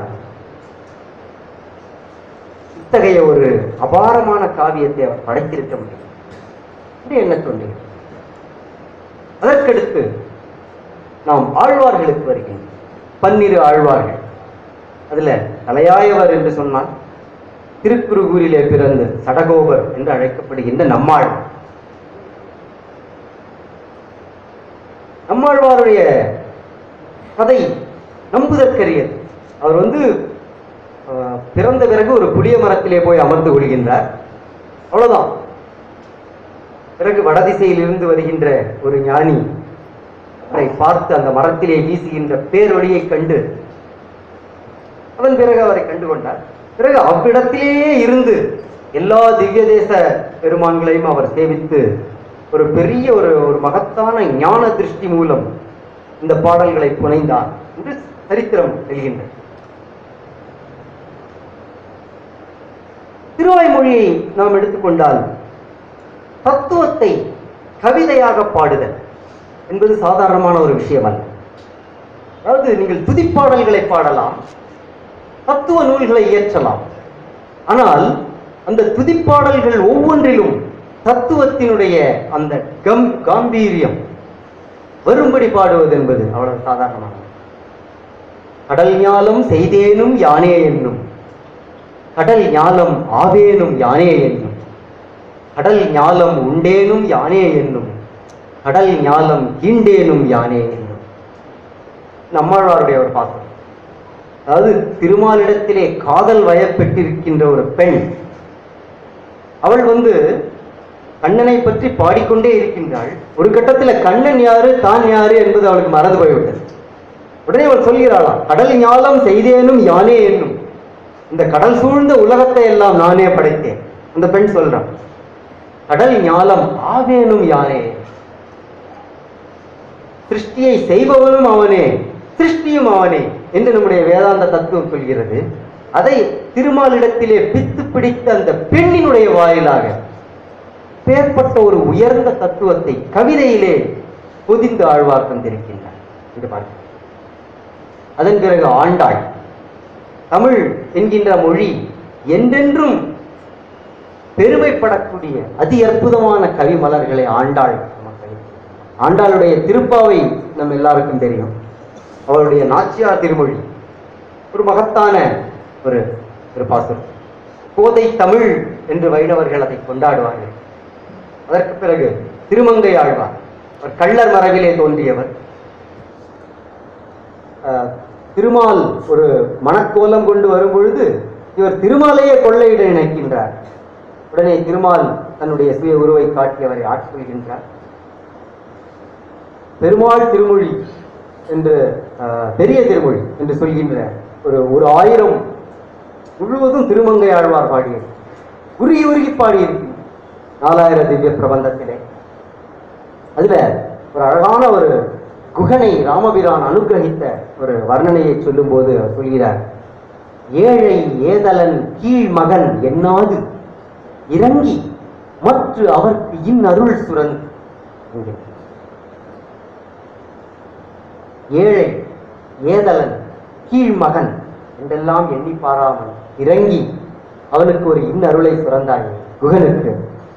இத்தகைய ஒரு அபாரமான காவியத்தை அவர் படைத்திருக்க முடியும் என்று என்ன தோன்றுகிறது அதற்கடுத்து நாம் ஆழ்வார்களுக்கு வருகின்றோம் பன்னிரு ஆழ்வார்கள் அதுல தலையாயவர் என்று சொன்னால் திருக்குறுகூரிலே பிறந்த சடகோபர் என்று அழைக்கப்படுகின்ற நம்மாழ்வார் நம்மாழ்வாருடைய கதை நம்புதற்கரியது அவர் வந்து ஆஹ், பிறந்த பிறகு ஒரு புளிய மரத்திலே போய் அமர்ந்து கொள்கின்றார் அவ்வளவுதான் பிறகு வடதிசையில் இருந்து வருகின்ற ஒரு ஞானி அவரை பார்த்து அந்த மரத்திலே வீசுகின்ற பேரொளியை கண்டு அதன் பிறகு அவரை கண்டு கொண்டார் பிறகு அவ்விடத்திலேயே இருந்து எல்லா திவ்ய தேச பெருமான்களையும் அவர் சேவித்து ஒரு பெரிய ஒரு ஒரு மகத்தான ஞான திருஷ்டி மூலம் இந்த பாடல்களை புனைந்தார் என்று சரித்திரம் செல்கின்றது திருவாய்மொழியை நாம் எடுத்துக்கொண்டால் தத்துவத்தை கவிதையாக பாடுதல் என்பது சாதாரணமான ஒரு விஷயம் அல்ல அதாவது நீங்கள் துதிப்பாடல்களை பாடலாம் தத்துவ நூல்களை இயற்றலாம் ஆனால் அந்த துதிப்பாடல்கள் ஒவ்வொன்றிலும் தத்துவத்தினுடைய அந்த கம் காம்பீரியம் வரும்படி பாடுவது என்பது அவ்வளவு சாதாரணமானது கடல் ஞாலம் செய்தேனும் யானே என்னும் கடல் ஞாலம் ஆவேனும் யானே என்னும் கடல் ஞாலம் உண்டேனும் யானே என்னும் கடல் ஞாலம் கீண்டேனும் யானே என்னும் நம்மாழ்வாருடைய ஒரு பாசம் அதாவது திருமாலிடத்திலே காதல் வயப்பட்டிருக்கின்ற ஒரு பெண் அவள் வந்து கண்ணனை பற்றி பாடிக்கொண்டே இருக்கின்றாள் ஒரு கட்டத்துல கண்ணன் யாரு தான் யாரு என்பது அவளுக்கு மறந்து போய்விட்டது உடனே அவள் சொல்கிறாளாம் கடல் ஞாலம் செய்தேனும் யானே என்னும் இந்த கடல் சூழ்ந்த உலகத்தை எல்லாம் நானே படைத்தேன் அந்த பெண் சொல்றான் கடல் ஞாலம் ஆவேனும் யானே சிருஷ்டியை செய்பவனும் அவனே சிருஷ்டியும் அவனே என்று நம்முடைய வேதாந்த தத்துவம் சொல்கிறது அதை திருமாலிடத்திலே பித்து பிடித்த அந்த பெண்ணினுடைய வாயிலாக பேர்பட்ட ஒரு உயர்ந்த தத்துவத்தை கவிதையிலே பொதிந்து ஆழ்வார் தந்திருக்கின்றார் இது பார்க்க அதன் பிறகு ஆண்டாள் தமிழ் என்கின்ற மொழி என்றென்றும் பெருமைப்படக்கூடிய அதி அற்புதமான கவி மலர்களை ஆண்டாள் நமக்கு அளித்திருக்கிறார். ஆண்டாளுடைய திருப்பாவை நம்ம எல்லாருக்கும் தெரியும் அவருடைய நாச்சியார் திருமொழி ஒரு மகத்தான ஒரு ஒரு பாசுரம் கோதை தமிழ் என்று வைணவர்கள் அதை கொண்டாடுவார்கள் அதற்கு பிறகு திருமங்கை ஆழ்வார் அவர் கள்ளர் மரபிலே தோன்றியவர் அஹ், திருமால் ஒரு மணக்கோலம் கொண்டு வரும் பொழுது இவர் திருமாலையே கொள்ளையிட நினைக்கின்றார் உடனே திருமால் தன்னுடைய சுய உருவை காட்டி அவரை ஆட்கொள்கின்றார் பெருமாள் திருமொழி என்று அஹ், பெரிய திருமொழி என்று சொல்கின்ற ஒரு ஒரு ஆயிரம் முழுவதும் திருமங்கை ஆழ்வார் பாடியது உருகி உருகி பாடியிருக்கு நாலாயிர திவ்ய பிரபந்தத்திலே அதுல ஒரு அழகான ஒரு குகனை ராமபிரான் அனுகிரகித்த ஒரு வர்ணனையை சொல்லும்போது அவர் சொல்கிறார் ஏழை ஏதலன் கீழ் மகன் எண்ணாது இறங்கி மற்ற அவர்க்கு இன்னருள் சுரந்து என்கிறார். ஏழை ஏதலன் கீழ் மகன் என்றெல்லாம் எண்ணி பாராமல் இறங்கி அவனுக்கு ஒரு இன்னருளை சுரந்தாய் குகனுக்கு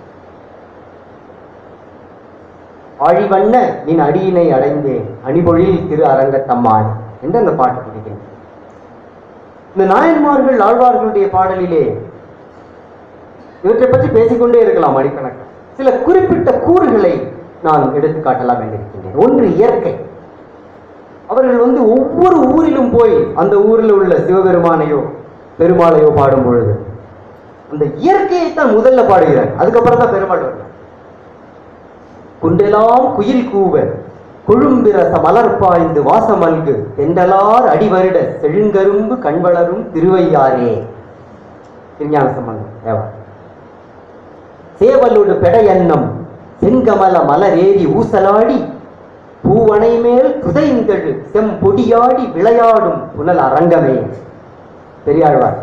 ஆழிவண்ண நின் அடியினை அடைந்தேன் அணிபொழில் திரு அரங்கத்தம்மான் என்று அந்த பாட்டு பிடிக்கின்றது இந்த நாயன்மார்கள் ஆழ்வார்களுடைய பாடலிலே இவற்றை பற்றி பேசிக்கொண்டே இருக்கலாம் மணிக்கணக்கு சில குறிப்பிட்ட கூறுகளை நான் எடுத்து காட்டலாம் என்றிருக்கின்றேன் ஒன்று இயற்கை அவர்கள் வந்து ஒவ்வொரு ஊரிலும் போய் அந்த ஊரில் உள்ள சிவபெருமானையோ பெருமாளையோ பாடும் பொழுது அந்த இயற்கையை தான் முதல்ல பாடுகிறார் அதுக்கப்புறம் தான் பெருமாள் வருவார் குண்டெலாம் குயில் கூவ கொழும்பிரச மலர் பாய்ந்து வாசமல்கு தெண்டலார் அடிவருட செழுங்கரும்பு கண்வளரும் திருவையாரே திருஞான சம்பந்தம் தேவா சேவலோடு பெடையன்னம் செங்கமல மலரேறி ஊசலாடி பூவனை மேல் துதைந்தழு செம்பொடியாடி விளையாடும் புனல் அரங்கமே பெரியாழ்வார்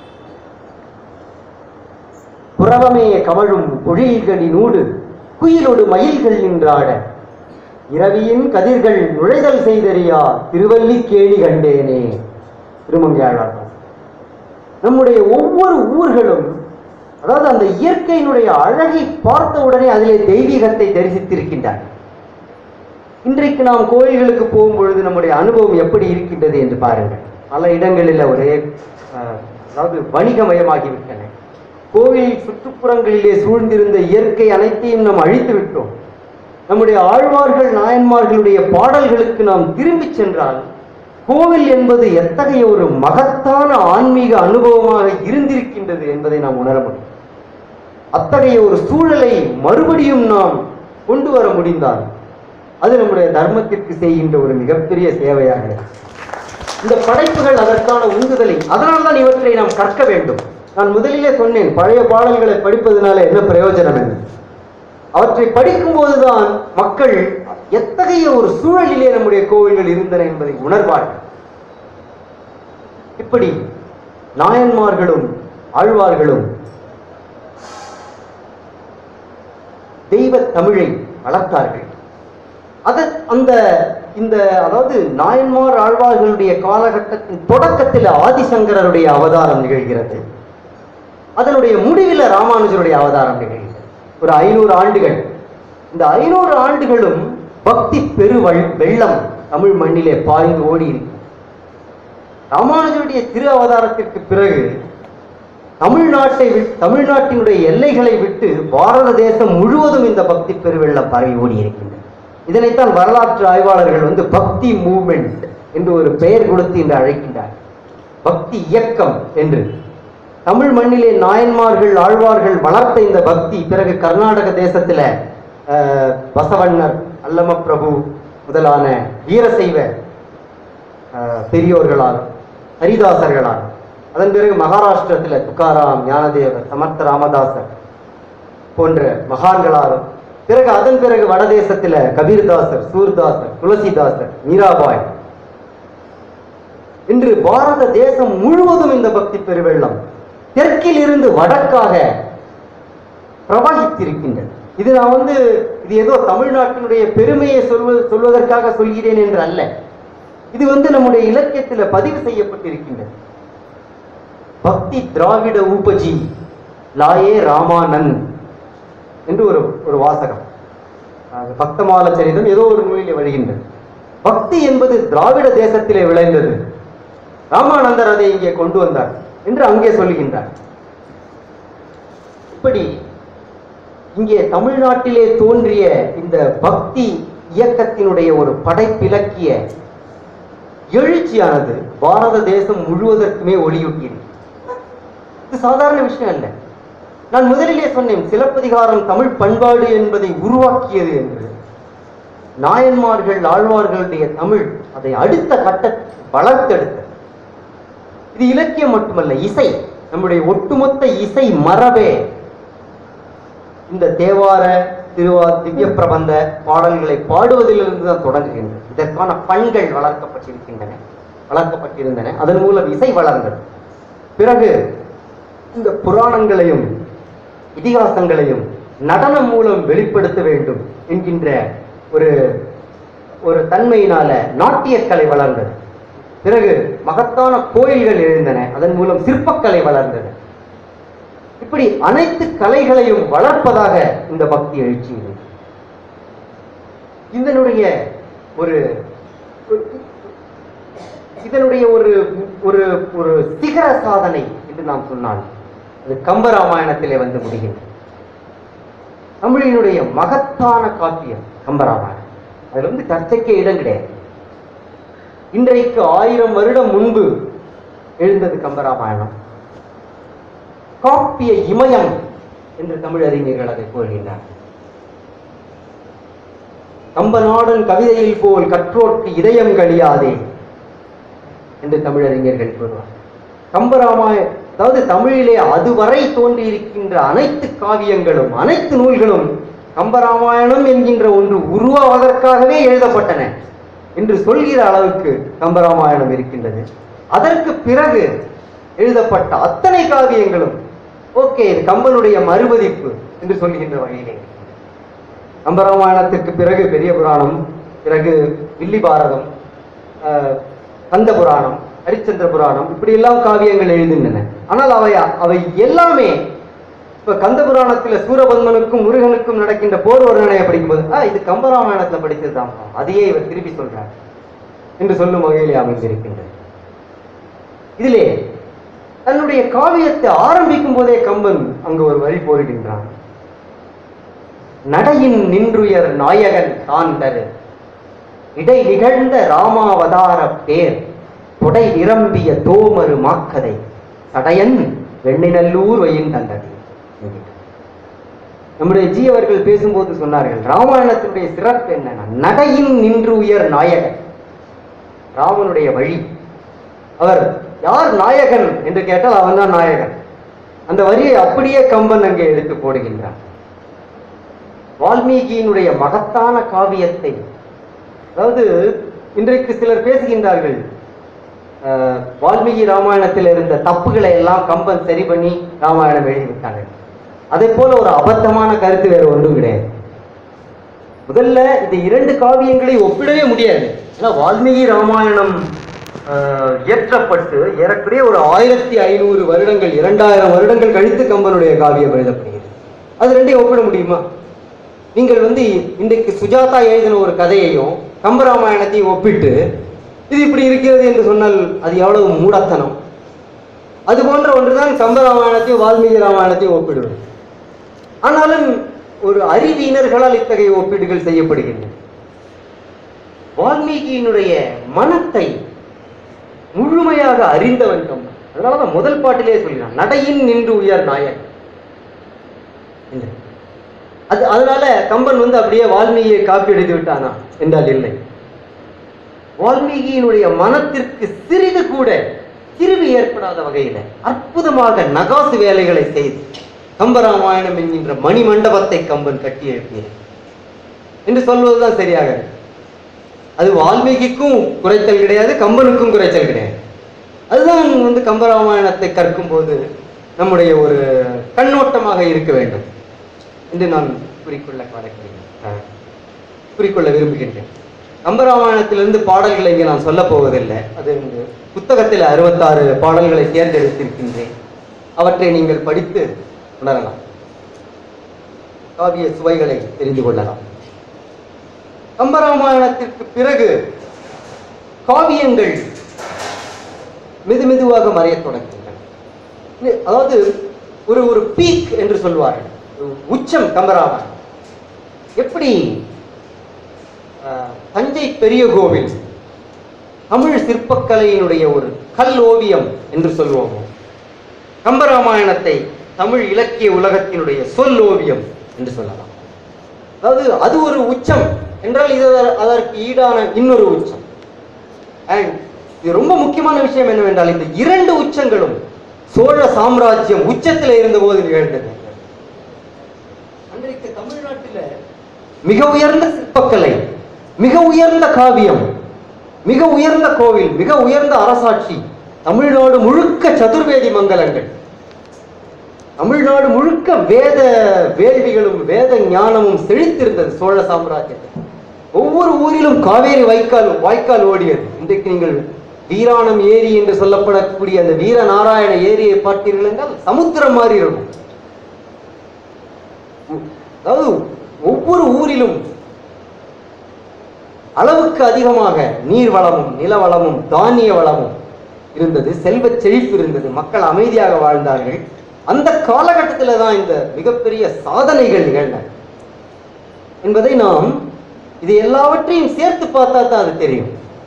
புறவமே கமழும் பொழில்களினூடு குயிலொடு மயில்கள் நின்றாட இரவியின் கதிர்கள் நுழைதல் செய்தறியா திருவல்லிக்கேணி கண்டேனே திருமங்கையாழ்வார் நம்முடைய ஒவ்வொரு ஊர்களும் அதாவது அந்த இயற்கையினுடைய அழகை பார்த்த உடனே அதிலே தெய்வீகத்தை தரிசித்திருக்கின்றார் இன்றைக்கு நாம் கோயில்களுக்கு போகும் பொழுது நம்முடைய அனுபவம் எப்படி இருக்கின்றது என்று பாருங்கள் பல இடங்களில் ஒரே அஹ், அதாவது வணிகமயமாகிவிட்டன கோவில் சுற்றுப்புறங்களிலே சூழ்ந்திருந்த இயற்கை அனைத்தையும் நாம் அழித்து விட்டோம் நம்முடைய ஆழ்வார்கள் நாயன்மார்களுடைய பாடல்களுக்கு நாம் திரும்பிச் சென்றால் கோவில் என்பது எத்தகைய ஒரு மகத்தான ஆன்மீக அனுபவமாக இருந்திருக்கின்றது என்பதை நாம் உணர முடியும் அத்தகைய ஒரு சூழலை மறுபடியும் நாம் கொண்டு வர முடிந்தால் அது நம்முடைய தர்மத்திற்கு செய்கின்ற ஒரு மிகப்பெரிய சேவையாக இருக்கும். இந்த படைப்புகள் அதற்கான உந்துதலை அதனால்தான் இவற்றை நாம் கற்க வேண்டும் நான் முதலிலே சொன்னேன் பழைய பாடல்களை படிப்பதனால என்ன பிரயோஜனம் என்ன அவற்றை படிக்கும் போதுதான் மக்கள் எத்தகைய ஒரு சூழலிலே நம்முடைய கோவில்கள் இருந்தன என்பதை உணர்வார்கள் இப்படி நாயன்மார்களும் ஆழ்வார்களும் தெய்வ தமிழை வளர்த்தார்கள் அது அந்த இந்த அதாவது நாயன்மார் ஆழ்வார்களுடைய காலகட்டத்தின் தொடக்கத்தில் ஆதிசங்கரருடைய அவதாரம் நிகழ்கிறது அதனுடைய முடிவில் ராமானுஜருடைய அவதாரம் நிகழ்கிறது ஒரு ஐநூறு ஆண்டுகள் இந்த ஐநூறு ஆண்டுகளும் பக்தி பெருவள் வெள்ளம் தமிழ் மண்ணிலே பாய்ந்து ஓடி இருக்கு ராமானுஜருடைய திரு அவதாரத்திற்கு பிறகு தமிழ்நாட்டை விட்டு தமிழ்நாட்டினுடைய எல்லைகளை விட்டு பாரத தேசம் முழுவதும் இந்த பக்தி பெருவெள்ளம் பரவி ஓடி இருக்கின்றது இதனைத்தான் வரலாற்று ஆய்வாளர்கள் வந்து பக்தி மூவ்மெண்ட் என்று ஒரு பெயர் கொடுத்து இன்று அழைக்கின்றார் பக்தி இயக்கம் என்று தமிழ் மண்ணிலே நாயன்மார்கள் ஆழ்வார்கள் வளர்த்த இந்த பக்தி பிறகு கர்நாடக தேசத்துல அஹ், பசவண்ணர் அல்லம பிரபு முதலான வீரசைவ அஹ், பெரியோர்களால் ஹரிதாசர்களால் அதன் பிறகு மகாராஷ்டிரத்தில் துக்காராம் ஞானதேவர் சமர்த்த ராமதாசர் போன்ற மகான்களாலும் பிறகு அதன் பிறகு வடதேசத்தில் கபீர்தாசர் சூர்தாசர் துளசிதாசர் மீராபாய் இன்று பாரத தேசம் முழுவதும் இந்த பக்தி பெருவெள்ளம் தெற்கில் இருந்து வடக்காக பிரவகித்திருக்கின்றது இது நான் வந்து இது ஏதோ தமிழ்நாட்டினுடைய பெருமையை சொல்வது சொல்வதற்காக சொல்கிறேன் என்று அல்ல இது வந்து நம்முடைய இலக்கியத்தில் பதிவு செய்யப்பட்டிருக்கின்றது பக்தி திராவிட ஊபஜி லாயே ராமானந்த் என்று ஒரு ஒரு வாசகம் அது பக்தமால சரிதம் ஏதோ ஒரு நூலிலே வருகின்றது பக்தி என்பது திராவிட தேசத்திலே விளைந்தது ராமானந்தர் அதை இங்கே கொண்டு வந்தார் என்று அங்கே சொல்லுகின்றார் இப்படி இங்கே தமிழ்நாட்டிலே தோன்றிய இந்த பக்தி இயக்கத்தினுடைய ஒரு படைப்பிலக்கிய எழுச்சியானது பாரத தேசம் முழுவதற்குமே ஒளியூட்டியது இது சாதாரண விஷயம் அல்ல நான் முதலிலே சொன்னேன் சிலப்பதிகாரம் தமிழ் பண்பாடு என்பதை உருவாக்கியது என்று நாயன்மார்கள் ஆழ்வார்களுடைய தமிழ் அதை அடுத்த கட்ட வளர்த்தெடுத்தது இது இலக்கியம் மட்டுமல்ல இசை நம்முடைய ஒட்டுமொத்த இசை மரபே இந்த தேவார திருவா திவ்ய பிரபந்த பாடல்களை பாடுவதிலிருந்து தான் தொடங்குகின்றது இதற்கான பண்கள் வளர்க்கப்பட்டிருக்கின்றன வளர்க்கப்பட்டிருந்தன அதன் மூலம் இசை வளர்ந்தது பிறகு இந்த புராணங்களையும் இதிகாசங்களையும் நடனம் மூலம் வெளிப்படுத்த வேண்டும் என்கின்ற ஒரு ஒரு தன்மையினால நாட்டியக்கலை வளர்ந்தது பிறகு மகத்தான கோயில்கள் எழுந்தன அதன் மூலம் சிற்பக்கலை வளர்ந்தது இப்படி அனைத்து கலைகளையும் வளர்ப்பதாக இந்த பக்தி எழுச்சி இருக்கு. இதனுடைய ஒரு ஒரு- இதனுடைய ஒரு ஒரு ஒரு சிகர சாதனை என்று நாம் சொன்னால் அது கம்பராமாயணத்திலே வந்து முடிகின்றது தமிழினுடைய மகத்தான காப்பியம் கம்பராமாயணம் அதுல வந்து சர்ச்சைக்கே இடம் கிடையாது இன்றைக்கு ஆயிரம் வருடம் முன்பு எழுந்தது கம்பராமாயணம் காப்பிய இமயம் என்று தமிழறிஞர்கள் அதை கூறுகின்றார் கம்பநாடன் கவிதையில் போல் கற்றோர்க்கு இதயம் கழியாதே என்று தமிழறிஞர்கள் கூறுவார் கம்பராமாய அதாவது தமிழிலே அதுவரை தோன்றியிருக்கின்ற அனைத்து காவியங்களும் அனைத்து நூல்களும் கம்பராமாயணம் என்கின்ற ஒன்று உருவாவதற்காகவே எழுதப்பட்டன என்று சொல்கிற அளவுக்கு கம்பராமாயணம் இருக்கின்றது அதற்கு பிறகு எழுதப்பட்ட அத்தனை காவியங்களும் ஓகே இது கம்பனுடைய மறுபதிப்பு என்று சொல்கின்ற வகையிலே கம்பராமாயணத்திற்கு பிறகு பெரிய புராணம் பிறகு வில்லி பாரதம் ஆஹ், கந்த புராணம் ஹரிச்சந்திர புராணம் இப்படி எல்லாம் காவியங்கள் எழுதுகின்றன ஆனால் அவை அவை எல்லாமே இப்ப கந்த புராணத்துல சூரபன்மனுக்கும் முருகனுக்கும் நடக்கின்ற போர் வர்ணனையை படிக்கும்போது ஆ இது கம்பராமாயணத்துல படித்ததுதான் அதையே இவர் திருப்பி சொல்றார் என்று சொல்லும் வகையிலே அமைந்திருக்கின்றது இதிலே தன்னுடைய காவியத்தை ஆரம்பிக்கும் போதே கம்பன் அங்கு ஒரு வரி போடுகின்றான் நடையின் நின்றுயர் நாயகன் தான் தரு இடை நிகழ்ந்த ராமாவதார பேர் கொடை நிரம்பிய தோமரு மாக்கதை சடையன் வெண்ணிநல்லூர் வயின் தந்தது நம்முடைய ஜி அவர்கள் பேசும்போது சொன்னார்கள் ராமாயணத்தினுடைய சிறப்பு என்னன்னா நடையின் நின்று உயர் நாயகன் ராமனுடைய வழி அவர் யார் நாயகன் என்று கேட்டால் அவன்தான் நாயகன் அந்த வரியை அப்படியே கம்பன் அங்கே எடுத்து போடுகின்றார் வால்மீகியினுடைய மகத்தான காவியத்தை அதாவது இன்றைக்கு சிலர் பேசுகின்றார்கள் அஹ், வால்மீகி ராமாயணத்தில் இருந்த தப்புகளை எல்லாம் கம்பன் சரி பண்ணி ராமாயணம் எழுதிவிட்டாங்க அதே போல ஒரு அபத்தமான கருத்து வேற ஒன்றும் கிடையாது முதல்ல இந்த இரண்டு காவியங்களை ஒப்பிடவே முடியாது ஏன்னா வால்மீகி ராமாயணம் ஆஹ், இயற்றப்பட்டு ஏறக்குறைய ஒரு ஆயிரத்தி ஐநூறு வருடங்கள் இரண்டாயிரம் வருடங்கள் கழித்து கம்பனுடைய காவியம் எழுதப்படுகிறது அது ரெண்டையும் ஒப்பிட முடியுமா நீங்கள் வந்து இன்றைக்கு சுஜாதா எழுதின ஒரு கதையையும் கம்பராமாயணத்தையும் ஒப்பிட்டு இது இப்படி இருக்கிறது என்று சொன்னால் அது எவ்வளவு மூடத்தனம் அது போன்ற ஒன்றுதான் கம்பராமாயணத்தையும் வால்மீகி ராமாயணத்தையும் ஒப்பிடுவது ஆனாலும் ஒரு அறிவியினர்களால் இத்தகைய ஒப்பீடுகள் செய்யப்படுகின்றன வால்மீகியினுடைய மனத்தை முழுமையாக அறிந்தவன் கம்பன் அதனாலதான் முதல் பாட்டிலே சொல்கிறான் நடையின் நின்று உயர் நாயன் இல்லை. அது அதனால கம்பன் வந்து அப்படியே வால்மீகியை காப்பி எடுத்து விட்டானா என்றால் இல்லை வால்மீகியினுடைய மனத்திற்கு சிறிது கூட திரிவு ஏற்படாத வகையில அற்புதமாக நகாசு வேலைகளை செய்து கம்பராமாயணம் என்கின்ற மணிமண்டபத்தை கம்பன் கட்டி எழுப்பினார் என்று சொல்வதுதான் சரியாக இருக்கு. அது வால்மீகிக்கும் குறைத்தல் கிடையாது கம்பனுக்கும் குறைத்தல் கிடையாது அதுதான் வந்து கம்பராமாயணத்தை கற்கும் போது நம்முடைய ஒரு கண்ணோட்டமாக இருக்க வேண்டும் என்று நான் குறிக்கொள்ள வரைக்கிறேன் அஹ், குறிக்கொள்ள விரும்புகின்றேன் கம்பராமாயணத்திலிருந்து பாடல்களை இங்கே நான் சொல்ல போவதில்லை அது இந்த புத்தகத்தில் அறுபத்தாறு பாடல்களை தேர்ந்தெடுத்திருக்கின்றேன் அவற்றை நீங்கள் படித்து உணரலாம் காவிய சுவைகளை தெரிந்து கொள்ளலாம் கம்பராமாயணத்திற்கு பிறகு காவியங்கள் மெது மெதுவாக மறையத் தொடங்குகின்றன இது- அதாவது ஒரு ஒரு பீக் என்று சொல்வார்கள் ஒரு உச்சம் கம்பராமாயணம் எப்படி ஆஹ், தஞ்சை பெரிய கோவில் தமிழ் சிற்பக்கலையினுடைய ஒரு கல் ஓவியம் என்று சொல்வோமோ கம்பராமாயணத்தை தமிழ் இலக்கிய உலகத்தினுடைய சொல் ஓவியம் என்று சொல்லலாம் அதாவது அது ஒரு உச்சம் என்றால் இது அதற்- அதற்கு ஈடான இன்னொரு உச்சம் அண்ட் இது ரொம்ப முக்கியமான விஷயம் என்னவென்றால் இந்த இரண்டு உச்சங்களும் சோழ சாம்ராஜ்யம் உச்சத்தில் இருந்தபோது நிகழ்ந்தது அன்றைக்கு தமிழ்நாட்டில் மிக உயர்ந்த சிற்பக்கலை மிக உயர்ந்த காவியம் மிக உயர்ந்த கோவில் மிக உயர்ந்த அரசாட்சி தமிழ்நாடு முழுக்க சதுர்வேதி மங்கலங்கள் தமிழ்நாடு முழுக்க வேத வேள்விகளும் வேத ஞானமும் செழித்திருந்தது சோழ சாம்ராஜ்யத்தில் ஒவ்வொரு ஊரிலும் காவேரி வாய்க்கால் வாய்க்கால் ஓடியது இன்றைக்கு நீங்கள் வீராணம் ஏரி என்று சொல்லப்படக்கூடிய அந்த வீரநாராயண ஏரியை பார்த்தீர்கள் என்றால் சமுத்திரம் மாதிரி இருக்கும் அதாவது ஒவ்வொரு ஊரிலும் அளவுக்கு அதிகமாக நீர் வளமும் நில வளமும் தானிய வளமும் இருந்தது செல்வச் செழிப்பு இருந்தது மக்கள் அமைதியாக வாழ்ந்தார்கள் அந்த காலகட்டத்தில் தான் இந்த மிகப்பெரிய சாதனைகள் நிகழ்ந்தன என்பதை நாம் இது எல்லாவற்றையும் சேர்த்து பார்த்தா தான் அது தெரியும்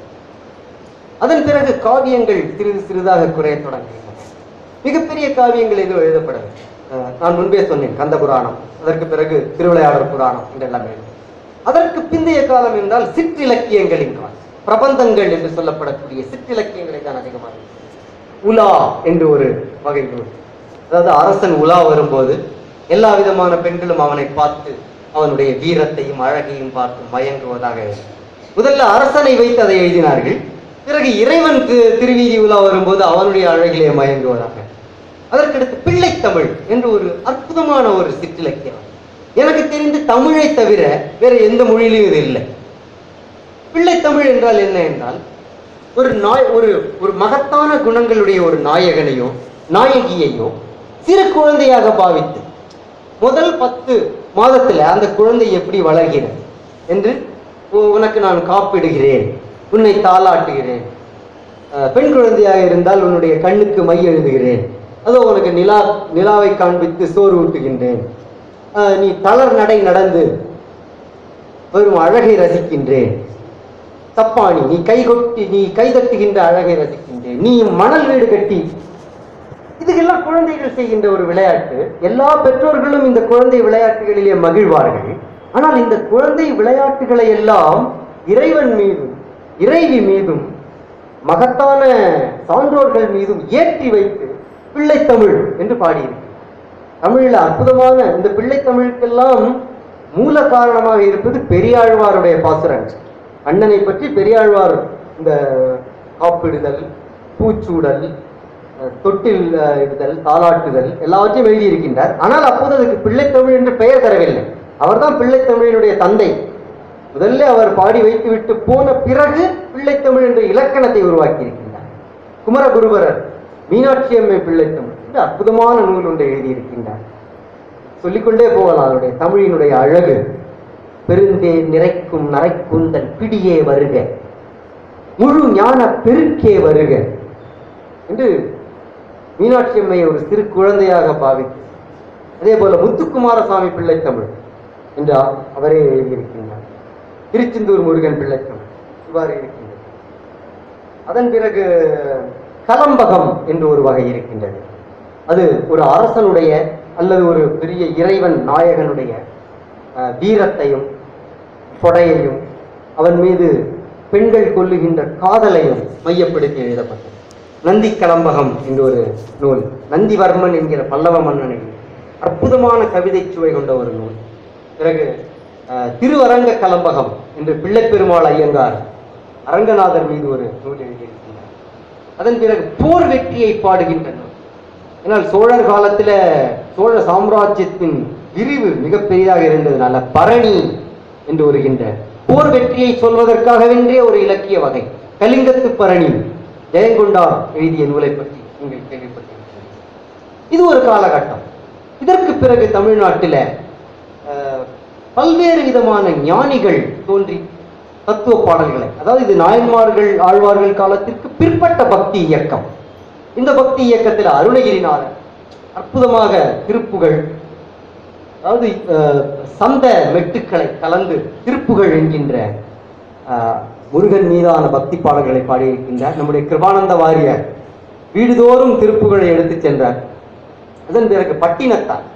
அதன் பிறகு காவியங்கள் சிறிது சிறிதாக குறையத் தொடங்கின மிகப்பெரிய காவியங்கள் எதுவும் எழுதப்படவில்லை அஹ் நான் முன்பே சொன்னேன் கந்த புராணம் அதற்கு பிறகு திருவிளையாடல் புராணம் என்றெல்லாம் எழுதும் அதற்கு பிந்தைய காலம் என்றால் சிற்றிலக்கியங்களின் காலம் பிரபந்தங்கள் என்று சொல்லப்படக்கூடிய சிற்றிலக்கியங்களை தான் அதிகமாக இருக்கு. உலா என்று ஒரு வகை நூல் அதாவது அரசன் உலா வரும்போது எல்லா விதமான பெண்களும் அவனை பார்த்து அவனுடைய வீரத்தையும் அழகையும் பார்த்து மயங்குவதாக இருக்கும். முதல்ல அரசனை வைத்து அதை எழுதினார்கள் பிறகு இறைவன் தி- திருவீதி உலா வரும்போது அவனுடைய அழகிலே மயங்குவதாக அதற்கடுத்து பிள்ளைத்தமிழ் என்று ஒரு அற்புதமான ஒரு சிற்றிலக்கியம் எனக்கு தெரிந்து தமிழை தவிர வேற எந்த மொழியிலும் இது இல்லை பிள்ளைத்தமிழ் என்றால் என்ன என்றால் ஒரு நாய் ஒரு ஒரு மகத்தான குணங்களுடைய ஒரு நாயகனையோ நாயகியையோ சிறு குழந்தையாக பாவித்து முதல் பத்து மாதத்துல அந்த குழந்தை எப்படி வளர்கிறது என்று "உ- உனக்கு நான் காப்பிடுகிறேன் உன்னை தாளாட்டுகிறேன் அஹ், பெண் குழந்தையாக இருந்தால் உன்னுடைய கண்ணுக்கு மை எழுதுகிறேன் அதோ உனக்கு நிலா நிலாவை காண்பித்து சோறு ஊட்டுகின்றேன் அஹ், நீ தளர் நடை நடந்து வெறும் அழகை ரசிக்கின்றேன் தப்பாணி நீ கை கொட்டி நீ கை தட்டுகின்ற அழகை ரசிக்கின்றேன் நீ மணல் வீடு கட்டி இதுக்கெல்லாம் குழந்தைகள் செய்கின்ற ஒரு விளையாட்டு எல்லா பெற்றோர்களும் இந்த குழந்தை விளையாட்டுகளிலே மகிழ்வார்கள் ஆனால் இந்த குழந்தை விளையாட்டுகளை எல்லாம் இறைவன் மீதும் இறைவி மீதும் மகத்தான சான்றோர்கள் மீதும் ஏற்றி வைத்து பிள்ளைத்தமிழ் என்று பாடியிருக்கு தமிழில் அற்புதமான இந்த பிள்ளைத்தமிழுக்கெல்லாம் மூல காரணமாக இருப்பது பெரியாழ்வாருடைய பாசுரங்கள் அண்ணனை பற்றி பெரியாழ்வார் இந்த காப்பிடுதல் பூச்சூடல் அஹ், தொட்டில் அஹ், இடுதல் தாலாட்டுதல் எல்லாவற்றையும் எழுதியிருக்கின்றார் ஆனால் அப்போது அதுக்கு பிள்ளைத்தமிழ் என்று பெயர் தரவில்லை அவர்தான் பிள்ளைத்தமிழினுடைய தந்தை முதல்ல அவர் பாடி வைத்துவிட்டு போன பிறகு பிள்ளைத்தமிழ் என்ற இலக்கணத்தை உருவாக்கி இருக்கின்றார் குமரகுருபரர் மீனாட்சி அம்மை பிள்ளைத்தமிழ் என்று அற்புதமான நூல் ஒன்றை எழுதியிருக்கின்றார் சொல்லிக்கொண்டே போகலாம் அதனுடைய தமிழினுடைய அழகு பெருந்தே நிறைக்கும் நரைக்குந்தன் பிடியே வருக முழு ஞான பெருக்கே வருக என்று மீனாட்சி அம்மையை ஒரு சிறு குழந்தையாக பாவித்து அதே போல முத்துக்குமாரசாமி பிள்ளை தமிழ் என்று அ- அவரே எழுதியிருக்கின்றார் திருச்செந்தூர் முருகன் பிள்ளை தமிழ் இவ்வாறு இருக்கின்றது அதன் பிறகு கலம்பகம் என்று ஒரு வகை இருக்கின்றது அது ஒரு அரசனுடைய அல்லது ஒரு பெரிய இறைவன் நாயகனுடைய அஹ், வீரத்தையும் கொடையையும் அவன் மீது பெண்கள் கொல்லுகின்ற காதலையும் மையப்படுத்தி எழுதப்பட்டது நந்தி கலம்பகம் என்ற ஒரு நூல் நந்திவர்மன் என்கிற பல்லவ மன்னனை அற்புதமான கவிதை சுவை கொண்ட ஒரு நூல் பிறகு அஹ், திருவரங்க கலம்பகம் என்று பிள்ளைப்பெருமாள் ஐயங்கார் அரங்கநாதர் மீது ஒரு நூல் எழுதியிருக்கிறார் அதன் பிறகு போர் வெற்றியை பாடுகின்ற நூல் ஏன்னால் சோழர் காலத்துல சோழ சாம்ராஜ்யத்தின் விரிவு மிக பெரிதாக இருந்ததுனால பரணி என்று வருகின்ற போர் வெற்றியை சொல்வதற்காகவென்றே ஒரு இலக்கிய வகை கலிங்கத்து பரணி ஜெயங்கொண்டார் எழுதிய நூலை பற்றி நீங்கள் கேள்விப்பட்டிருக்கிறீர்கள் இது ஒரு காலகட்டம் இதற்கு பிறகு தமிழ்நாட்டில் அஹ், பல்வேறு விதமான ஞானிகள் தோன்றி தத்துவ பாடல்களை அதாவது இது நாயன்மார்கள் ஆழ்வார்கள் காலத்திற்கு பிற்பட்ட பக்தி இயக்கம் இந்த பக்தி இயக்கத்தில் அருணகிரிநாதர் அற்புதமாக திருப்புகள் அதாவது அஹ், சந்த மெட்டுக்களை கலந்து திருப்புகள் என்கின்ற அஹ், முருகன் மீதான பக்தி பாடல்களை பாடியிருக்கின்றார் நம்முடைய கிருபானந்த வாரியார் வீடுதோறும் திருப்புகளை எடுத்துச் சென்றார் அதன் பிறகு பட்டினத்தார்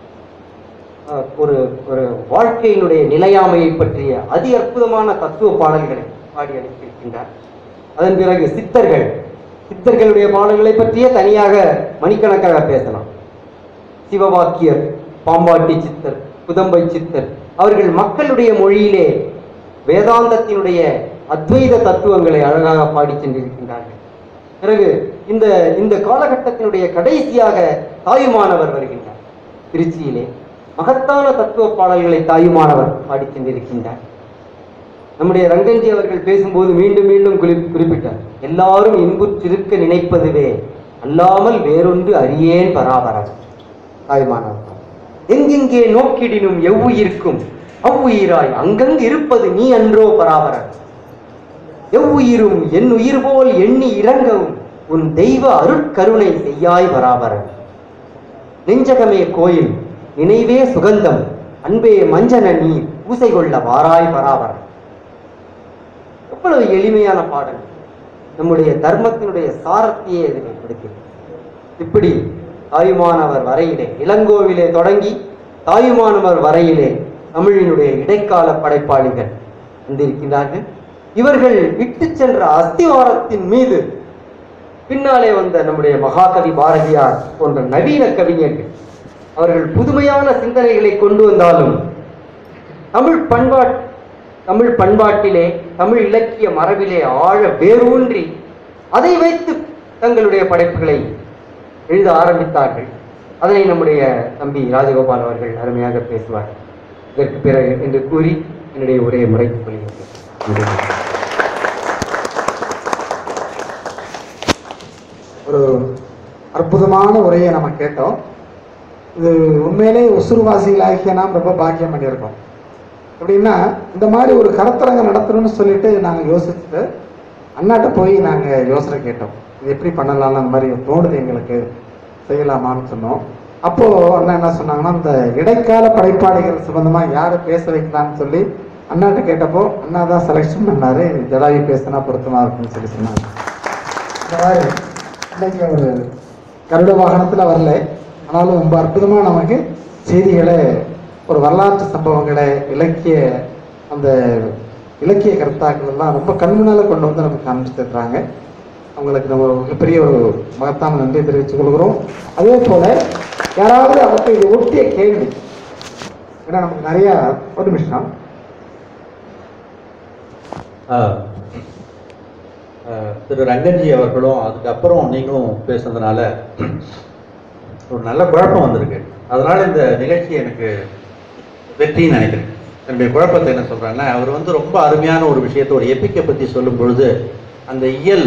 அஹ், ஒரு ஒரு வாழ்க்கையினுடைய நிலையாமையை பற்றிய அதி அற்புதமான தத்துவ பாடல்களை பாடி அளித்திருக்கின்றார் அதன் பிறகு சித்தர்கள் சித்தர்களுடைய பாடல்களை பற்றியே தனியாக மணிக்கணக்காக பேசலாம் சிவவாக்கியர் பாம்பாட்டி சித்தர் குதம்பை சித்தர் அவர்கள் மக்களுடைய மொழியிலே வேதாந்தத்தினுடைய அத்வைத தத்துவங்களை அழகாக பாடி சென்றிருக்கின்றார்கள் பிறகு இந்த இந்த காலகட்டத்தினுடைய கடைசியாக தாயுமானவர் வருகின்றார் திருச்சியிலே மகத்தான தத்துவ பாடல்களை தாயுமானவர் பாடி சென்றிருக்கின்றார் நம்முடைய ரங்கன்ஜி அவர்கள் பேசும்போது மீண்டும் மீண்டும் குறி குறிப்பிட்டார் எல்லாரும் இன்புற்றிருக்க நினைப்பதுவே அல்லாமல் வேறொன்று அறியேன் பராபரம் தாய்மானவர் எங்கெங்கே நோக்கிடினும் எவ்வுயிர்க்கும் அவ்வுயிராய் அங்கங்கு இருப்பது நீ அன்றோ பராபரன் எவ்வுயிரும் என் உயிர் போல் எண்ணி இறங்கவும் உன் தெய்வ அருட்கருணை செய்யாய் பராபரன் நெஞ்சகமே கோயில் நினைவே சுகந்தம் அன்பே மஞ்சன நீர் பூசை கொள்ள வாராய் பராபரன் எவ்வளவு எளிமையான பாடல் நம்முடைய தர்மத்தினுடைய சாரத்தையே இது வெளிப்படுத்துகிறது இப்படி தாயுமானவர் வரையிலே இளங்கோவிலே தொடங்கி தாயுமானவர் வரையிலே தமிழினுடைய இடைக்கால படைப்பாளிகள் வந்திருக்கிறார்கள் இவர்கள் விட்டு சென்ற அஸ்திவாரத்தின் மீது பின்னாலே வந்த நம்முடைய மகாகவி பாரதியார் போன்ற நவீன கவிஞர்கள் அவர்கள் புதுமையான சிந்தனைகளை கொண்டு வந்தாலும் தமிழ் பண்பாட் தமிழ் பண்பாட்டிலே தமிழ் இலக்கிய மரபிலே ஆழ வேரூன்றி அதை வைத்து தங்களுடைய படைப்புகளை எழுத ஆரம்பித்தார்கள் அதனை நம்முடைய தம்பி ராஜகோபால் அவர்கள் அருமையாக பேசுவார் இதற்கு பிறகு என்று கூறி என்னுடைய உரையை முறைத்துக் கொள்கிறேன் நன்றி. ஒரு அற்புதமான உரையை நம்ம கேட்டோம் இது உண்மையிலே உசுறுவாசிகளாகிய நாம் ரொம்ப பாக்கியம் பண்ணியிருக்கோம் எப்படின்னா இந்த மாதிரி ஒரு கருத்தரங்கம் நடத்தணும்னு சொல்லிட்டு நாங்கள் யோசிச்சுட்டு அண்ணாட்ட போய் நாங்கள் யோசனை கேட்டோம் இது எப்படி பண்ணலாம்னு அந்த மாதிரி தோணுது எங்களுக்கு செய்யலாமான்னு சொன்னோம் அப்போது அண்ணா என்ன சொன்னாங்கன்னா இந்த இடைக்கால படைப்பாளிகள் சம்பந்தமாக யாரை பேச வைக்கலாம்னு சொல்லி அண்ணாட்ட கேட்டப்போ அண்ணா தான் செலெக்ஷன் பண்ணாரு ஜடாயு பேசினா பொருத்தமாக இருக்குன்னு சொல்லி சொன்னாங்க இந்த மாதிரி இன்னைக்கு ஒரு கருட வாகனத்தில் வரல ஆனாலும் ரொம்ப அற்புதமாக நமக்கு செய்திகளை ஒரு வரலாற்று சம்பவங்களை இலக்கிய அந்த இலக்கிய கருத்தாக்கள் எல்லாம் ரொம்ப கண்முன்னால கொண்டு வந்து நமக்கு காமிச்சு தர்றாங்க அவங்களுக்கு நம்ம ஒரு மிகப்பெரிய ஒரு மகத்தான நன்றி தெரிவித்துக் கொள்கிறோம் அதே போல யாராவது அவருக்கு இது ஒட்டிய கேள்வி ஏன்னா நமக்கு நிறைய ஒரு நிமிஷம் ஆஹ், ஆஹ், திரு ரங்கன்ஜி அவர்களும் அதுக்கப்புறம் நீங்களும் பேசுனதுனால ஒரு நல்ல குழப்பம் வந்திருக்கு அதனால இந்த நிகழ்ச்சி எனக்கு வெற்றின்னு நினைக்கிறேன் என்னுடைய குழப்பத்தை என்ன சொல்றேன்னா அவர் வந்து ரொம்ப அருமையான ஒரு விஷயத்தை ஒரு எப்பிக்கை பற்றி சொல்லும் பொழுது அந்த இயல்